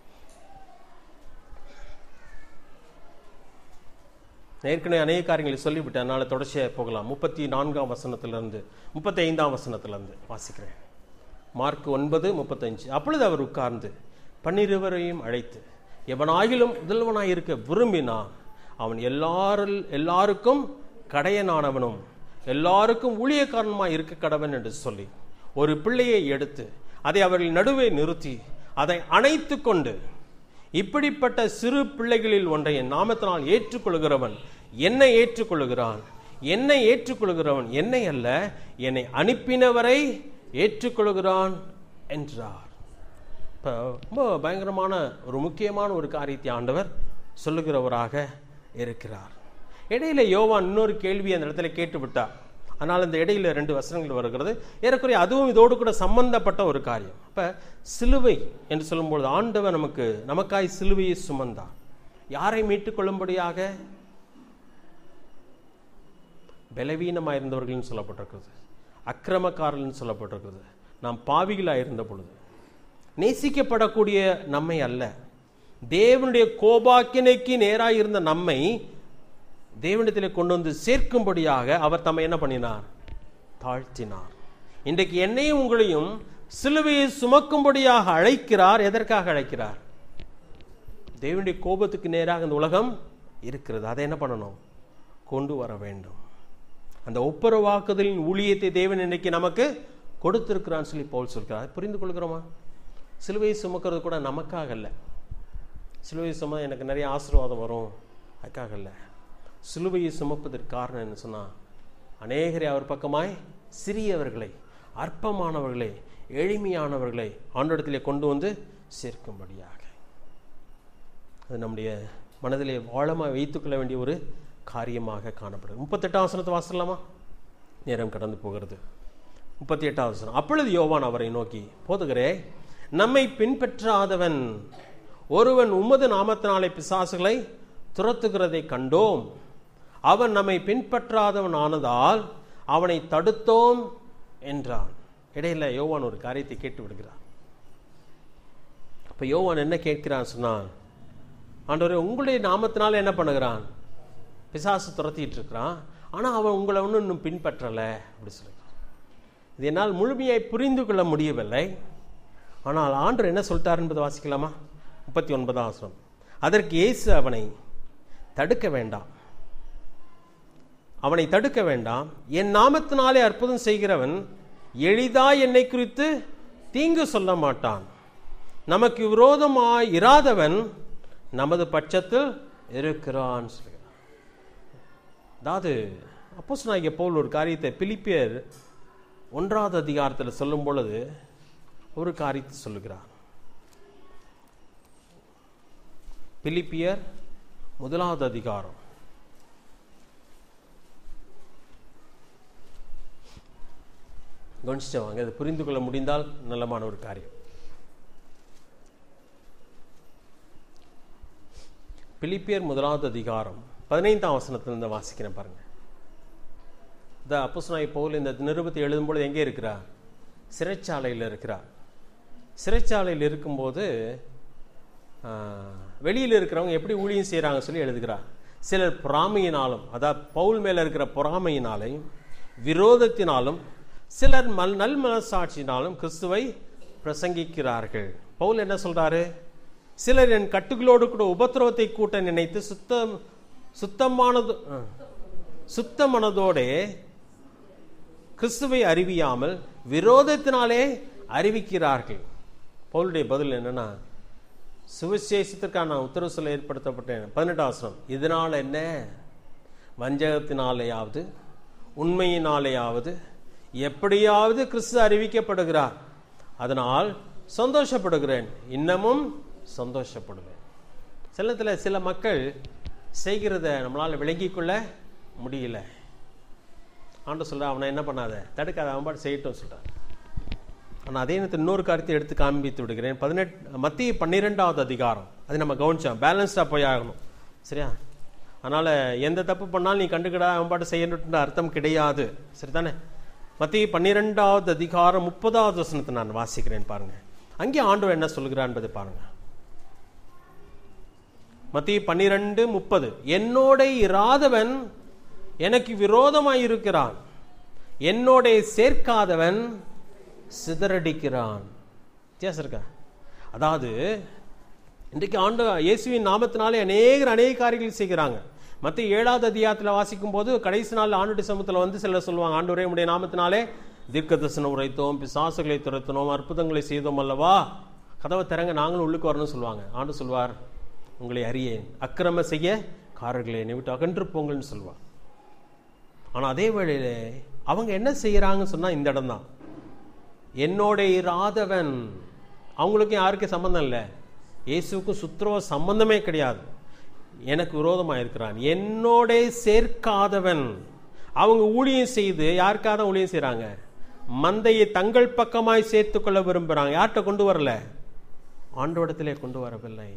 நான் ஏற்கனவே அநேக காரியங்களை சொல்லிவிட்டேன் அதனால தொடர்ச்சியாக போகலாம் முப்பத்தி நான்காம் வசனத்திலிருந்து முப்பத்தி ஐந்தாம் வசனத்திலிருந்து வாசிக்கிறேன் மார்க் ஒன்பது முப்பத்தஞ்சு அப்பொழுது அவர் உட்கார்ந்து பன்னிருவரையும் அழைத்து எவனாகிலும் முதல்வனாய் இருக்க விரும்பினான் அவன் எல்லாரில் எல்லாருக்கும் கடையனானவனும் எல்லாருக்கும் ஊழியக்காரனுமாய் இருக்க கடவன் என்று சொல்லி ஒரு பிள்ளையை எடுத்து அதை அவர்கள் நடுவே நிறுத்தி அதை அணைத்து கொண்டு இப்படிப்பட்ட சிறு பிள்ளைகளில் ஒன்றை என் நாமத்தினால் ஏற்றுக்கொள்கிறவன் என்னை ஏற்றுக்கொள்கிறான் என்னை ஏற்றுக்கொள்கிறவன் என்னை அல்ல என்னை அனுப்பினவரை ஏற்றுக்கொள்கிறான் என்றார் இப்போ ரொம்ப பயங்கரமான ஒரு முக்கியமான ஒரு காரியத்தை ஆண்டவர் சொல்லுகிறவராக இருக்கிறார் இடையில யோவான் இன்னொரு கேள்வி அந்த இடத்துல கேட்டு விட்டார் ஆனால் இந்த இடையில ரெண்டு வசனங்கள் வருகிறது ஏறக்குறைய அதுவும் இதோடு கூட சம்பந்தப்பட்ட ஒரு காரியம் அப்ப சிலுவை என்று சொல்லும்பொழுது ஆண்டவர் நமக்கு நமக்காய் சிலுவையை சுமந்தார் யாரை மீட்டுக் கொள்ளும்படியாக பலவீனமாக இருந்தவர்கள்னு சொல்லப்பட்டிருக்கிறது அக்கிரமக்காரர்கள்னு சொல்லப்பட்டிருக்கிறது நாம் பாவிகளாக இருந்த பொழுது நேசிக்கப்படக்கூடிய நம்மை அல்ல தேவனுடைய கோபாக்கினைக்கு நேராக இருந்த நம்மை தேவனிடத்திலே கொண்டு வந்து சேர்க்கும்படியாக அவர் தம்மை என்ன பண்ணினார் தாழ்த்தினார் இன்றைக்கு என்னையும் உங்களையும் சிலுவையை சுமக்கும்படியாக அழைக்கிறார் எதற்காக அழைக்கிறார் தேவனுடைய கோபத்துக்கு நேராக இந்த உலகம் இருக்கிறது அதை என்ன பண்ணணும் கொண்டு வர வேண்டும் அந்த ஒப்புரவாக்குதலின் ஊழியத்தை தேவன் இன்னைக்கு நமக்கு கொடுத்திருக்கிறான்னு சொல்லி பவுல் சொல்கிறார் அதை புரிந்து கொள்கிறோமா சிலுவையை சுமக்கிறது கூட நமக்காக இல்லை சிலுவையை சும எனக்கு நிறைய ஆசீர்வாதம் வரும் அதுக்காக இல்லை சிலுவையை சுமப்பதற்கு காரணம் என்ன சொன்னால் அநேகரை அவர் பக்கமாய் சிறியவர்களை அற்பமானவர்களை எளிமையானவர்களை ஆண்டோடத்திலே கொண்டு வந்து சேர்க்கும்படியாக அது நம்முடைய மனதிலே ஆழமாக வைத்துக்கொள்ள வேண்டிய ஒரு காரியமாக காணப்படுது முப்பத்தெட்டாம் வசனத்தை வாசிடலாமா நேரம் கடந்து போகிறது முப்பத்தி எட்டாம் வசனம் அப்பொழுது யோவான் அவரை நோக்கி போதுகிறே நம்மை பின்பற்றாதவன் ஒருவன் உமது நாமத்தினாலே பிசாசுகளை துரத்துகிறதை கண்டோம் அவன் நம்மை பின்பற்றாதவன் ஆனதால் அவனை தடுத்தோம் என்றான் இடையில யோவான் ஒரு காரியத்தை கேட்டு விடுகிறான் அப்ப யோவான் என்ன கேட்கிறான் சொன்னான் ஆண்டவரே உங்களுடைய நாமத்தினால என்ன பண்ணுகிறான் பிசாசு துரத்திட்டு இருக்கிறான் ஆனா அவன் உங்களை ஒன்றும் இன்னும் பின்பற்றலை அப்படி சொல்லுகிறான் இது என்னால் முழுமையாய் புரிந்து கொள்ள முடியவில்லை ஆனால் ஆண்டவர் என்ன சொல்லிட்டார் என்பதை வாசிக்கலாமா முப்பத்தி ஒன்பதாம் வசனம் அதற்கு இயேசு அவனை தடுக்க வேண்டாம் அவனை தடுக்க வேண்டாம் என் நாமத்தினாலே அற்புதம் செய்கிறவன் எளிதாய் என்னை குறித்து தீங்கு சொல்ல மாட்டான் நமக்கு விரோதமாய் இராதவன் நமது பட்சத்தில் இருக்கிறான் சொல்கிறான் அதாவது அப்போஸ் நாயக போல் ஒரு காரியத்தை பிலிப்பியர் ஒன்றாவது அதிகாரத்தில் சொல்லும் பொழுது ஒரு காரியத்தை சொல்லுகிறார் பிலிப்பியர் முதலாவது அதிகாரம் கவனிச்சுட்டு வாங்க அதை புரிந்து கொள்ள முடிந்தால் நல்லமான ஒரு காரியம் பிலிப்பியர் முதலாவது அதிகாரம் பதினைந்தாம் வசனத்திலிருந்து வாசிக்கிறேன் பாருங்க இந்த அப்போஸ்தலனாகிய பவுல் இந்த நிருபத்தை எழுதும்போது எங்கே இருக்கிறார் சிறைச்சாலையில் இருக்கிறார் சிறைச்சாலையில் இருக்கும்போது வெளியில் இருக்கிறவங்க எப்படி ஊழியம் செய்கிறாங்க சொல்லி எழுதுகிறார் சிலர் பொறாமையினாலும் அதாவது பவுல் மேலே இருக்கிற பொறாமையினாலையும் விரோதத்தினாலும் சிலர் மல் நல் மனசாட்சியினாலும் கிறிஸ்துவை பிரசங்கிக்கிறார்கள் பவுல் என்ன சொல்றாரு சிலர் என் கட்டுகளோடு கூட உபத்திரவத்தை கூட்ட நினைத்து சுத்தம் சுத்தமானது சுத்த மனதோடே கிறிஸ்துவை அறிவியாமல் விரோதத்தினாலே அறிவிக்கிறார்கள் பவுலுடைய பதில் என்னன்னா சுவிசேஷத்திற்காக நான் உத்தரவு சொல்ல ஏற்படுத்தப்பட்டேன் பதினெட்டாம் வசனம் இதனால் என்ன வஞ்சகத்தினாலேயாவது உண்மையினாலேயாவது எப்படியாவது கிறிஸ்து அறிவிக்கப்படுகிறார் அதனால் சந்தோஷப்படுகிறேன் இன்னமும் சந்தோஷப்படுவேன் சிலத்தில் சில மக்கள் செய்கிறத நம்மளால் விளங்கிக் கொள்ள முடியல ஆண்டு சொல்ற அவனை என்ன பண்ணாத தடுக்காத அவன் பாட்டு செய்யட்டும் சொல்றார் ஆனால் அதே நேரத்தில் இன்னொரு காரியத்தை எடுத்து காண்பித்து விடுகிறேன் பதினெட்டு மத்திய பன்னிரெண்டாவது அதிகாரம் அது நம்ம கவனிச்சோம் பேலன்ஸ்டாக போய் ஆகணும் சரியா அதனால் எந்த தப்பு பண்ணாலும் நீ கண்டுக்கிடா அவன் பாட்டு செய்யணுன்ற அர்த்தம் கிடையாது சரிதானே மத்திய பன்னிரெண்டாவது அதிகாரம் முப்பதாவது வசனத்தை நான் வாசிக்கிறேன் பாருங்க அங்கே ஆண்டவர் என்ன சொல்கிறார் என்பதை பாருங்க மத்திய பன்னிரெண்டு முப்பது என்னோட இராதவன் எனக்கு விரோதமாய் இருக்கிறான் என்னோட சேர்க்காதவன் சிதறடிக்கிறான் வித்தியாசம் இருக்கா அதாவது இன்றைக்கு ஆண்டு இயேசுவின் நாமத்தினாலே அநேகர் அநேக காரியங்கள் செய்கிறாங்க மற்ற ஏழாவது அதிகாரத்தில் வாசிக்கும் போது கடைசி நாள் ஆண்டு சமூகத்தில் வந்து சிலர் சொல்லுவாங்க ஆண்டு உடைய நாமத்தினாலே தீர்க்க தரிசனம் உரைத்தோம் பிசாசுகளை துரத்தினோம் அற்புதங்களை செய்தோம் அல்லவா கதவை திறங்க நாங்களும் உள்ளுக்கு வரணும்னு சொல்லுவாங்க ஆண்டு சொல்வார் உங்களை அறியேன் அக்கிரம செய்ய காரர்களை என்னை விட்டு அகன்று போங்கள்னு சொல்லுவார் ஆனால் அதே வேளையில அவங்க என்ன செய்யறாங்கன்னு சொன்னா இந்த இடம் தான் என்னோட இராதவன் அவங்களுக்கும் யாருக்கும் சம்பந்தம் இல்லை இயேசுக்கும் சுத்திரவ சம்பந்தமே கிடையாது எனக்கு விரோதமாக இருக்கிறான் என்னோட சேர்க்காதவன் அவங்க ஊழியம் செய்து யாருக்காக தான் ஊழியம் செய்கிறாங்க மந்தையை தங்கள் பக்கமாய் சேர்த்து கொள்ள விரும்புகிறாங்க யார்கிட்ட கொண்டு வரல ஆண்டோடத்திலே கொண்டு வரவில்லை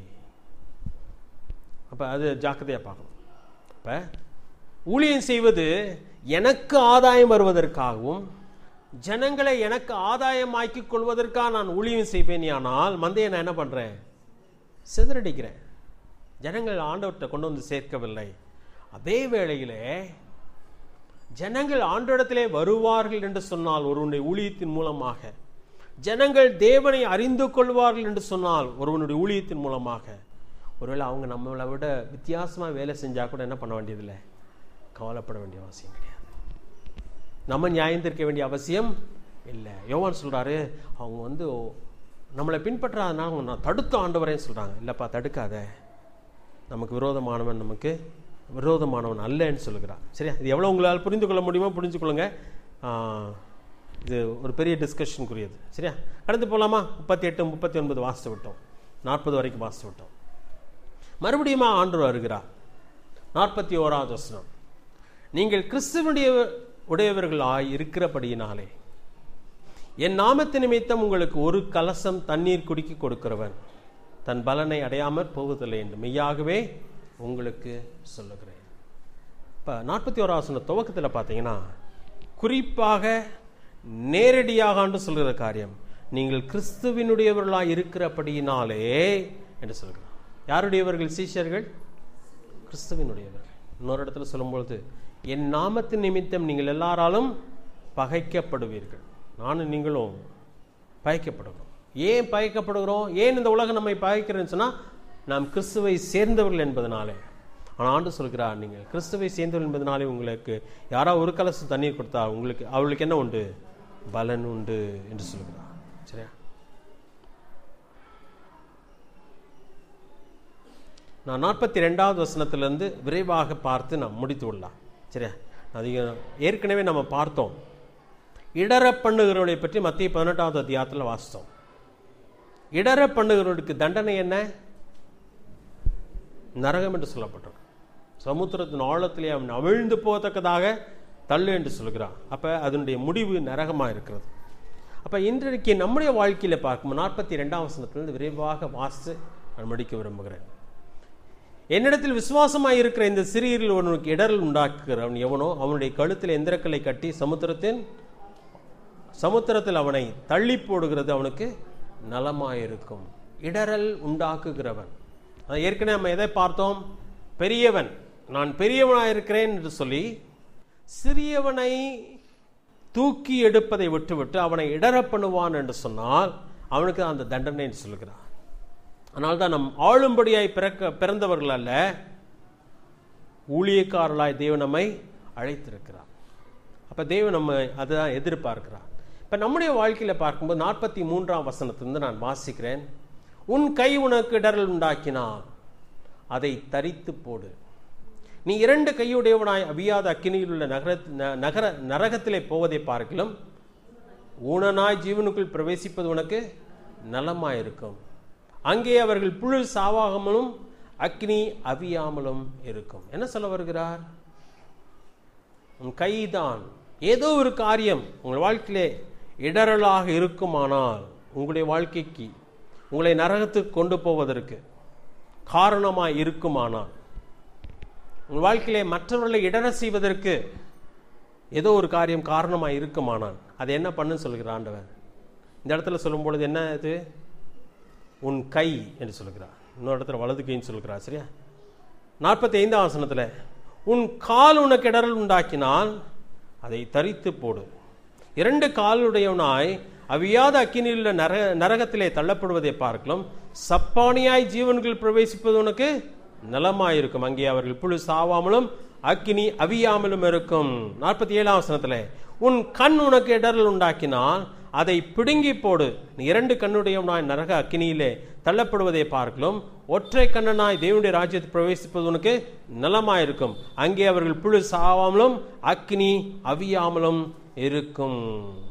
அப்போ அது ஜாக்கிரதையாக பார்க்கணும் அப்போ ஊழியம் செய்வது எனக்கு ஆதாயம் வருவதற்காகவும் ஜனங்களை எனக்கு ஆதாயமாக்கிக் கொள்வதற்காக நான் ஊழியம் செய்வேன் ஆனால் மந்தையை நான் என்ன பண்ணுறேன் சிதறடிக்கிறேன் ஜனங்கள் ஆண்டவர்கிட்ட கொண்டு வந்து சேர்க்கவில்லை அதே வேளையிலே ஜனங்கள் ஆண்டோடத்திலே வருவார்கள் என்று சொன்னால் ஒருவனுடைய ஊழியத்தின் மூலமாக ஜனங்கள் தேவனை அறிந்து கொள்வார்கள் என்று சொன்னால் ஒருவனுடைய ஊழியத்தின் மூலமாக ஒருவேளை அவங்க நம்மளை விட வித்தியாசமாக வேலை செஞ்சால் கூட என்ன பண்ண வேண்டியதில்லை கவலைப்பட வேண்டிய அவசியம் கிடையாது நம்ம நியாயம் தீர்க்க வேண்டிய அவசியம் இல்லை யோவான் சொல்கிறாரு அவங்க வந்து நம்மளை பின்பற்றாதனால அவங்க நான் தடுத்து ஆண்டவரேன்னு சொல்கிறாங்க இல்லைப்பா தடுக்காத நமக்கு விரோதமானவன் நமக்கு விரோதமானவன் அல்லன்னு சொல்லுகிறான் சரியா இது எவ்வளோ உங்களால் புரிந்து கொள்ள முடியுமோ புரிஞ்சு கொள்ளுங்க இது ஒரு பெரிய டிஸ்கஷனுக்குரியது சரியா கடந்து போகலாமா முப்பத்தி எட்டு முப்பத்தி ஒன்பது வாசித்து விட்டோம் நாற்பது வரைக்கும் வாசித்து விட்டோம் மறுபடியும் ஆண்டு வருகிறார் நாற்பத்தி ஓராவது வசனம் நீங்கள் கிறிஸ்துவனுடைய உடையவர்களாய் இருக்கிறபடியினாலே என் நாமத்து நிமித்தம் உங்களுக்கு ஒரு கலசம் தண்ணீர் குடிக்க கொடுக்கிறவன் தன் பலனை அடையாமற் போவதில்லை என்று மெய்யாகவே உங்களுக்கு சொல்லுகிறேன் இப்போ நாற்பத்தி ஓராசன துவக்கத்தில் பார்த்தீங்கன்னா குறிப்பாக நேரடியாக ஆண்டு சொல்கிற காரியம் நீங்கள் கிறிஸ்துவினுடையவர்களாக இருக்கிறபடியினாலே என்று சொல்கிறார் யாருடையவர்கள் சீஷர்கள் கிறிஸ்துவினுடையவர்கள் இன்னொரு இடத்துல சொல்லும்பொழுது என் நாமத்தின் நிமித்தம் நீங்கள் எல்லாராலும் பகைக்கப்படுவீர்கள் நானும் நீங்களும் பகைக்கப்படுகிறோம் ஏன் பகைக்கப்படுகிறோம் ஏன் இந்த உலகம் நம்மை பகைக்கிறேன்னு சொன்னால் நாம் கிறிஸ்துவை சேர்ந்தவர்கள் என்பதனாலே ஆனால் ஆண்டு சொல்கிறார் நீங்கள் கிறிஸ்துவை சேர்ந்தவர்கள் என்பதனாலே உங்களுக்கு யாராவது ஒரு கலசம் தண்ணீர் கொடுத்தா உங்களுக்கு அவளுக்கு என்ன உண்டு பலன் உண்டு என்று சொல்கிறார் சரியா நான் நாற்பத்தி ரெண்டாவது வசனத்திலிருந்து விரைவாக பார்த்து நாம் முடித்து விடலாம் சரியா அதிகம் ஏற்கனவே நம்ம பார்த்தோம் இடர பண்ணுகிறவர்களை பற்றி மத்திய பதினெட்டாவது அதிகாரத்தில் வாசித்தோம் இடர பண்ணுகிறவர்களுக்கு தண்டனை என்ன நரகம் என்று சொல்லப்பட்டது சமுத்திரத்தின் ஆழத்திலே அவன் அவிழ்ந்து போகத்தக்கதாக தள்ளு என்று சொல்கிறான் அப்போ அதனுடைய முடிவு நரகமாக இருக்கிறது அப்போ இன்றைக்கு நம்முடைய வாழ்க்கையில் பார்க்கும் நாற்பத்தி ரெண்டாம் வசனத்திலிருந்து விரைவாக வாசித்து நான் முடிக்க விரும்புகிறேன் என்னிடத்தில் விசுவாசமாக இருக்கிற இந்த சிறியரில் ஒருவனுக்கு இடரல் உண்டாக்குகிறவன் எவனோ அவனுடைய கழுத்தில் எந்திரக்கல்லை கட்டி சமுத்திரத்தின் சமுத்திரத்தில் அவனை தள்ளி போடுகிறது அவனுக்கு நலமாயிருக்கும் இடரல் உண்டாக்குகிறவன் ஏற்கனவே நம்ம எதை பார்த்தோம் பெரியவன் நான் பெரியவனாக இருக்கிறேன் என்று சொல்லி சிறியவனை தூக்கி எடுப்பதை விட்டுவிட்டு அவனை இடர பண்ணுவான் என்று சொன்னால் அவனுக்கு அந்த தண்டனை சொல்கிறான் அதனால்தான் நம் ஆளும்படியாய் பிறக்க பிறந்தவர்கள் அல்ல ஊழியக்காரர்களாய் தேவன் நம்மை அழைத்திருக்கிறார் அப்ப அப்ப தேவன் நம்ம அதுதான் எதிர்பார்க்கிறார் இப்ப நம்முடைய வாழ்க்கையில பார்க்கும்போது நாற்பத்தி மூன்றாம் வசனத்திலிருந்து நான் வாசிக்கிறேன் உன் கை உனக்கு இடரல் உண்டாக்கினால் அதை தரித்து போடு நீ இரண்டு கையுடையவனாய் அவியாத அக்கினியில் உள்ள நகர ந- நகர நரகத்திலே போவதை பார்க்கலாம் ஊனனாய் ஜீவனுக்குள் பிரவேசிப்பது உனக்கு நலமாயிருக்கும் அங்கே அவர்கள் புழு சாவாகமலும் அக்னி அவியாமலும் இருக்கும் என்ன சொல்ல வருகிறார் உன் கைதான் ஏதோ ஒரு காரியம் உங்கள் வாழ்க்கையிலே இடரலாக இருக்குமானால் உங்களுடைய வாழ்க்கைக்கு உங்களை நரகத்துக்கு கொண்டு போவதற்கு காரணமாய் இருக்குமானால் உங்கள் வாழ்க்கையிலே மற்றவர்களை இடர செய்வதற்கு ஏதோ ஒரு காரியம் காரணமாக இருக்குமானால் அதை என்ன பண்ணுன்னு சொல்கிறார் ஆண்டவர் இந்த இடத்துல சொல்லும் பொழுது என்ன இது உன் கை என்று சொல்கிறார் இன்னொரு இடத்துல வலது கைன்னு சொல்கிறார் சரியா நாற்பத்தி ஐந்தாம் வசனத்தில் உன் கால் உனக்கு இடரல் உண்டாக்கினால் அதை தரித்து போடு இரண்டு காலுடையவனாய் அவியாத அக்கினியில் உள்ள நர நரகத்திலே தள்ளப்படுவதை பார்க்கலாம் சப்பானியாய் ஜீவன்கள் பிரவேசிப்பது உனக்கு நலமாயிருக்கும் அங்கே அவர்கள் புழு சாவாமலும் அக்கினி அவியாமலும் இருக்கும் நாற்பத்தி ஏழாம் வசனத்தில் உன் கண் உனக்கு இடரல் உண்டாக்கினால் அதை பிடுங்கி போடு நீ இரண்டு கண்ணுடையவனாய் நரக அக்கினியிலே தள்ளப்படுவதை பார்க்கலாம் ஒற்றை கண்ணனாய் தேவனுடைய ராஜ்யத்தில் பிரவேசிப்பது உனக்கு நலமாயிருக்கும் அங்கே அவர்கள் புழு சாவாமலும் அக்கினி அவியாமலும் இருக்கும்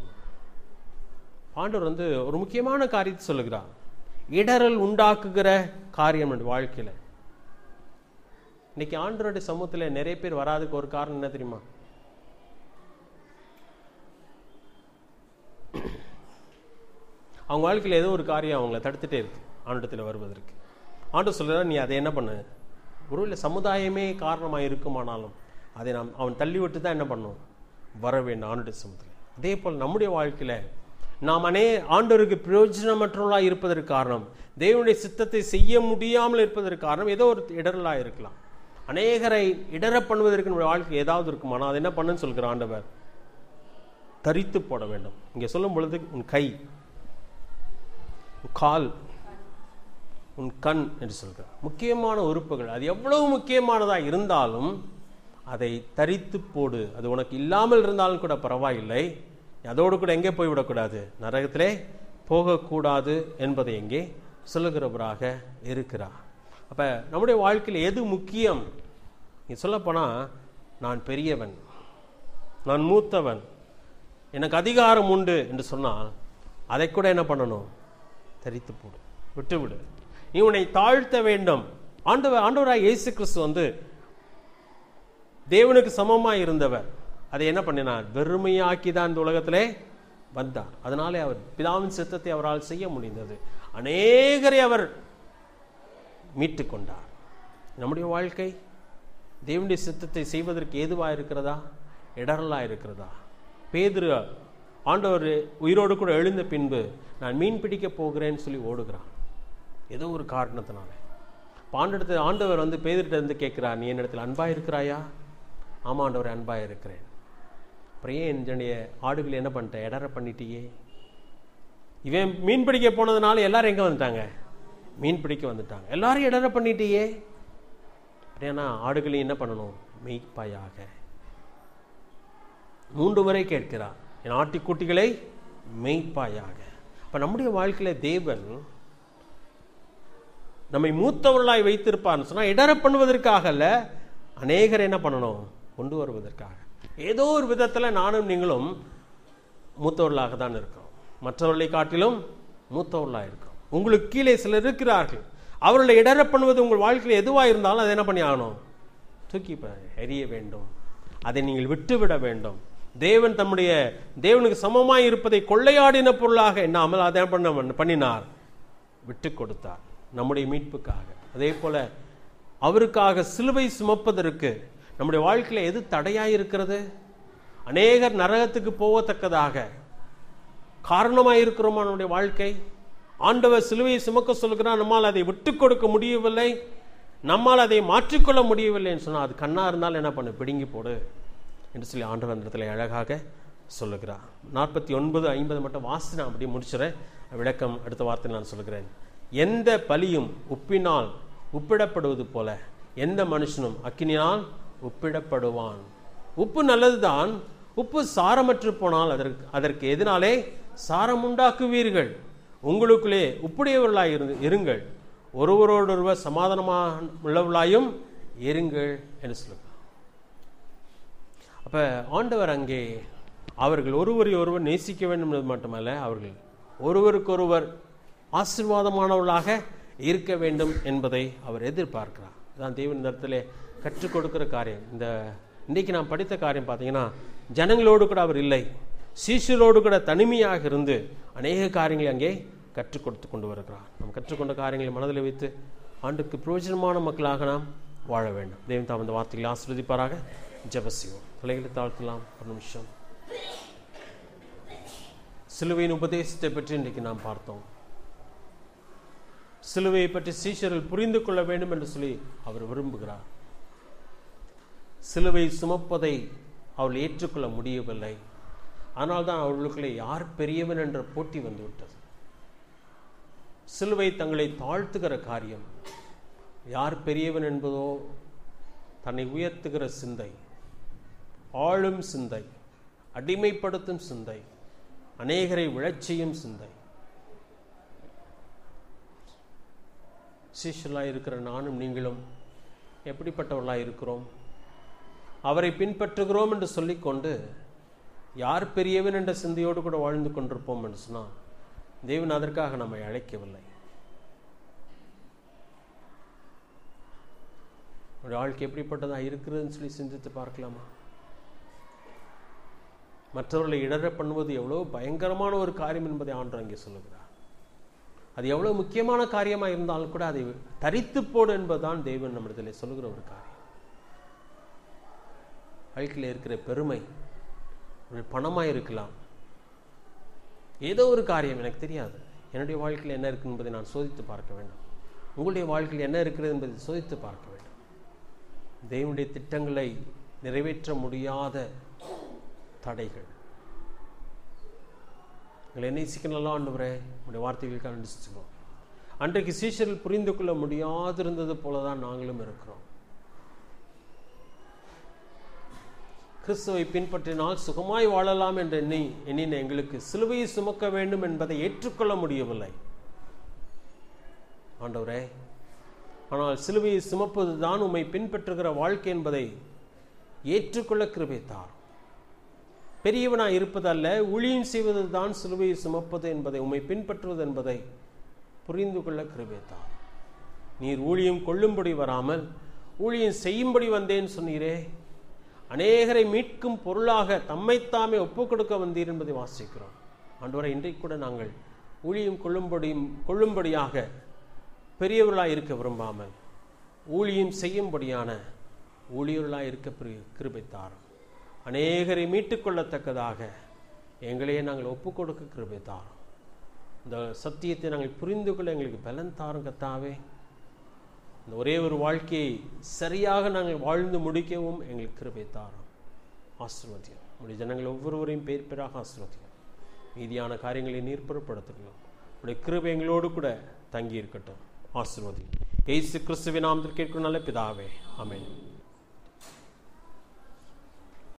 ஆண்டவர் வந்து ஒரு முக்கியமான காரியத்தை சொல்லுகிறார் இடரல் உண்டாக்குகிற காரியம் நம்ம வாழ்க்கையில இன்னைக்கு ஆண்டவருடைய சமூகத்தில் நிறைய பேர் வராதுக்கு ஒரு காரணம் என்ன தெரியுமா அவங்க வாழ்க்கையில் ஏதோ ஒரு காரியம் அவங்கள தடுத்துட்டே இருக்கு ஆண்டத்தில் வருவதற்கு ஆண்டு சொல்லுறா நீ அதை என்ன பண்ணு ஒருவேளை சமுதாயமே காரணமாக இருக்குமானாலும் அதை நாம் அவன் தள்ளி விட்டு தான் என்ன பண்ணும் வர வேண்டும் ஆண்டுடைய சமூகத்தில் அதே போல் நம்முடைய வாழ்க்கையில் நாம் அனே ஆண்டவருக்கு பிரயோஜனமற்றவர்களாக இருப்பதற்கு காரணம் தேவனுடைய சித்தத்தை செய்ய முடியாமல் இருப்பதற்கு காரணம் ஏதோ ஒரு இடரலாக இருக்கலாம் அநேகரை இடர பண்ணுவதற்கு நம்முடைய வாழ்க்கை ஏதாவது இருக்குமானா அது என்ன பண்ணுன்னு சொல்கிற ஆண்டவர் தரித்து போட வேண்டும் இங்கே சொல்லும் பொழுது உன் கை உன் கால் உன் கண் என்று சொல்கிறார் முக்கியமான உறுப்புகள் அது எவ்வளவு முக்கியமானதாக இருந்தாலும் அதை தரித்து போடு அது உனக்கு இல்லாமல் இருந்தாலும் கூட பரவாயில்லை அதோடு கூட எங்கே போய்விடக்கூடாது நரகத்திலே போகக்கூடாது என்பதை எங்கே சொல்லுகிறவராக இருக்கிறார் அப்போ நம்முடைய வாழ்க்கையில் எது முக்கியம் நீ சொல்லப்போனால் நான் பெரியவன் நான் மூத்தவன் எனக்கு அதிகாரம் உண்டு என்று சொன்னால் அதை கூட என்ன பண்ணணும் தரித்து போடு விட்டுவிடு நீ உன்னை தாழ்த்த வேண்டும் ஆண்டவர் ஆண்டவராக இயேசு கிறிஸ்து வந்து தேவனுக்கு சமமாக இருந்தவர் அதை என்ன பண்ணினார் வெறுமையாக்கி தான் இந்த உலகத்திலே வந்தார் அதனாலே அவர் பிதாவின் சித்தத்தை அவரால் செய்ய முடிந்தது அநேகரை அவர் மீட்டு கொண்டார் நம்முடைய வாழ்க்கை தேவனுடைய சித்தத்தை செய்வதற்கு ஏதுவாக இருக்கிறதா இடரலாக இருக்கிறதா பேதுரு ஆண்டவர் உயிரோடு கூட எழுந்த பின்பு நான் மீன் பிடிக்க போகிறேன்னு சொல்லி ஓடுகிறான் ஏதோ ஒரு காரணத்தினால பாண்டத்து ஆண்டவர் வந்து பேதர்கிட்ட இருந்து கேட்கிறார் நீ என்னிடத்தில் அன்பாக இருக்கிறாயா ஆமா ஆண்டவர் அன்பாக இருக்கிறேன் அப்புறம் ஏன் என்னுடைய ஆடுகள் என்ன பண்ணிட்டேன் இடற பண்ணிட்டியே இவன் மீன் பிடிக்க போனதுனால எல்லாரும் எங்கே வந்துட்டாங்க மீன் பிடிக்க வந்துட்டாங்க எல்லாரும் இடற பண்ணிட்டியே அப்படியானா ஆடுகளையும் என்ன பண்ணணும் மெய்ப்பாயாக மூன்று முறை கேட்கிறார் என் ஆட்டிக்குட்டிகளை மெய்ப்பாயாக அப்ப நம்முடைய வாழ்க்கையில தேவன் நம்மை மூத்தவர்களாய் வைத்திருப்பார்னு சொன்னா இடர பண்ணுவதற்காக அல்ல அநேகர் என்ன பண்ணணும் கொண்டு வருவதற்காக ஏதோ ஒரு விதத்துல நானும் நீங்களும் மூத்தவர்களாக தான் இருக்கிறோம் மற்றவர்களை காட்டிலும் மூத்தவர்களாக இருக்கிறோம் உங்களுக்கு கீழே சிலர் இருக்கிறார்கள் அவர்களை இடர பண்ணுவது உங்கள் வாழ்க்கையில் எதுவாக இருந்தாலும் அதை என்ன பண்ணி ஆகணும் தூக்கி ப- எறிய வேண்டும் அதை நீங்கள் விட்டுவிட வேண்டும் தேவன் தம்முடைய தேவனுக்கு சமமாய் இருப்பதை கொள்ளையாடின பொருளாக எண்ணாமல் அதை என்ன பண்ண பண்ணினார் விட்டு கொடுத்தார் நம்முடைய மீட்புக்காக அதே போல அவருக்காக சிலுவை சுமப்பதற்கு நம்முடைய வாழ்க்கையில எது தடையாய் இருக்கிறது அநேகர் நரகத்துக்கு போகத்தக்கதாக காரணமாக இருக்கிறோமா நம்முடைய வாழ்க்கை ஆண்டவர் சிலுவையை சுமக்க சொல்கிறார் நம்மால் அதை விட்டு கொடுக்க முடியவில்லை நம்மால் அதை மாற்றிக்கொள்ள முடியவில்லைன்னு சொன்னால் அது கண்ணா இருந்தால் என்ன பண்ணு பிடுங்கி போடு என்று சொல்லி ஆண்டவர் அந்த இடத்துல அழகாக சொல்லுகிறார் நாற்பத்தி ஒன்பது ஐம்பது மட்டும் வாசி நான் அப்படியே முடிச்சுறேன் விளக்கம் அடுத்த வார்த்தை நான் சொல்லுகிறேன் எந்த பலியும் உப்பினால் உப்பிடப்படுவது போல எந்த மனுஷனும் அக்கினியால் உப்பிடப்படுவான் உப்பு நல்லதுதான் உப்பு சாரமற்று போனால் அதற்கு அதற்கு எதனாலே சாரம் உண்டாக்குவீர்கள் உங்களுக்குள்ளே உப்புடையவர்களாய் இருந்து இருங்கள் ஒருவரோடொருவர் சமாதானமாக உள்ளவர்களாயும் இருங்கள் என்று சொல்லுங்க அப்ப ஆண்டவர் அங்கே அவர்கள் ஒருவரை ஒருவர் நேசிக்க வேண்டும் என்பது மட்டுமல்ல அவர்கள் ஒருவருக்கொருவர் ஆசீர்வாதமானவர்களாக இருக்க வேண்டும் என்பதை அவர் எதிர்பார்க்கிறார் இதான் தேவன் இந்த இடத்துல கற்றுக் கொடுக்கிற காரியம் இந்த இன்றைக்கு நாம் படித்த காரியம் பார்த்தீங்கன்னா ஜனங்களோடு கூட அவர் இல்லை சீஷரோடு கூட தனிமையாக இருந்து அநேக காரியங்களை அங்கே கற்றுக் கொடுத்து கொண்டு வருகிறார் நாம் கற்றுக்கொண்ட காரியங்களை மனதில் வைத்து ஆண்டுக்கு பிரயோஜனமான மக்களாக நாம் வாழ வேண்டும் தேவன் தாம் இந்த வார்த்தைகளை ஆசிர்வதிப்பாராக ஜெபசியோம் தலைகளை தாழ்த்தலாம் ஒரு நிமிஷம் சிலுவையின் உபதேசத்தை பற்றி இன்றைக்கு நாம் பார்த்தோம் சிலுவையை பற்றி சீஷர்கள் புரிந்து கொள்ள வேண்டும் என்று சொல்லி அவர் விரும்புகிறார் சிலுவை சுமப்பதை அவள் ஏற்றுக்கொள்ள முடியவில்லை ஆனால்தான் அவர்களுக்குள்ளே யார் பெரியவன் என்ற போட்டி வந்துவிட்டது சிலுவை தங்களை தாழ்த்துகிற காரியம் யார் பெரியவன் என்பதோ தன்னை உயர்த்துகிற சிந்தை ஆளும் சிந்தை அடிமைப்படுத்தும் சிந்தை அநேகரை விழச்செய்யும் சிந்தை சிஷ்யலாக இருக்கிற நானும் நீங்களும் எப்படிப்பட்டவர்களாக இருக்கிறோம் அவரை பின்பற்றுகிறோம் என்று சொல்லிக்கொண்டு யார் பெரியவன் என்ற சிந்தையோடு கூட வாழ்ந்து கொண்டிருப்போம் என்று சொன்னால் தேவன் அதற்காக நம்மை அழைக்கவில்லை ஒரு வாழ்க்கை எப்படிப்பட்டதாக இருக்கிறதுன்னு சொல்லி சிந்தித்து பார்க்கலாமா மற்றவர்களை இடர பண்ணுவது எவ்வளோ பயங்கரமான ஒரு காரியம் என்பதை ஆண்டு அங்கே சொல்லுகிறார் அது எவ்வளோ முக்கியமான காரியமாக இருந்தாலும் கூட அதை தரித்து போடு என்பதுதான் தெய்வன் நம்மிடத்தில் சொல்லுகிற ஒரு காரியம் வாழ்க்கையில் இருக்கிற பெருமை ஒரு பணமாக இருக்கலாம் ஏதோ ஒரு காரியம் எனக்கு தெரியாது என்னுடைய வாழ்க்கையில் என்ன இருக்கு என்பதை நான் சோதித்து பார்க்க வேண்டும் உங்களுடைய வாழ்க்கையில் என்ன இருக்கிறது என்பதை சோதித்து பார்க்க வேண்டும் தெய்வனுடைய திட்டங்களை நிறைவேற்ற முடியாத தடைகள் எங்களை நேசிக்க நல்லா ஆண்டவரே உடைய வார்த்தைகளுக்காக நடிச்சுக்கோம் அன்றைக்கு சீஷர்கள் புரிந்து கொள்ள முடியாதிருந்தது போல தான் நாங்களும் இருக்கிறோம் கிறிஸ்துவை பின்பற்றினால் சுகமாய் வாழலாம் என்று எண்ணி எண்ணின எங்களுக்கு சிலுவையை சுமக்க வேண்டும் என்பதை ஏற்றுக்கொள்ள முடியவில்லை ஆண்டவரே ஆனால் சிலுவையை சுமப்பது தான் உம்மை பின்பற்றுகிற வாழ்க்கை என்பதை ஏற்றுக்கொள்ள கிருபை தார் பெரியவனாய் இருப்பதல்ல ஊழியம் செய்வது தான் சிலுவையை சுமப்பது என்பதை உம்மை பின்பற்றுவது என்பதை புரிந்து கொள்ள கிருபை தார் நீர் ஊழியம் கொள்ளும்படி வராமல் ஊழியம் செய்யும்படி வந்தேன் சொன்னீரே அநேகரை மீட்கும் பொருளாக தம்மைத்தாமே ஒப்புக் கொடுக்க வந்தீர் என்பதை வாசிக்கிறோம் ஆண்டவரை இன்றைக்கு கூட நாங்கள் ஊழியம் கொள்ளும்படி கொள்ளும்படியாக பெரியவர்களாக இருக்க விரும்பாமல் ஊழியம் செய்யும்படியான ஊழியர்களாக இருக்க பிரி- கிருபை தாரும் அநேகரை மீட்டுக்கொள்ளத்தக்கதாக எங்களையே நாங்கள் ஒப்புக் கொடுக்க கிருபை தாரும் இந்த சத்தியத்தை நாங்கள் புரிந்து கொள்ள எங்களுக்கு பலன் தாரும் கத்தாவே இந்த ஒரே ஒரு வாழ்க்கையை சரியாக நாங்கள் வாழ்ந்து முடிக்கவும் எங்களுக்கு கிருபை தாரும் ஆசீர்வதியம் உடைய ஜனங்கள் ஒவ்வொருவரையும் பேர் பேராக ஆசீர்வதியம் மீதியான காரியங்களை நீர் பொருட்படுத்துகிறோம் உடைய கிருபை எங்களோடு கூட தங்கி இருக்கட்டும் ஆசீர்வதியம் ஏசு கிறிஸ்துவின் நாமத்தில் கேட்கும் நல்ல பிதாவே ஆமென்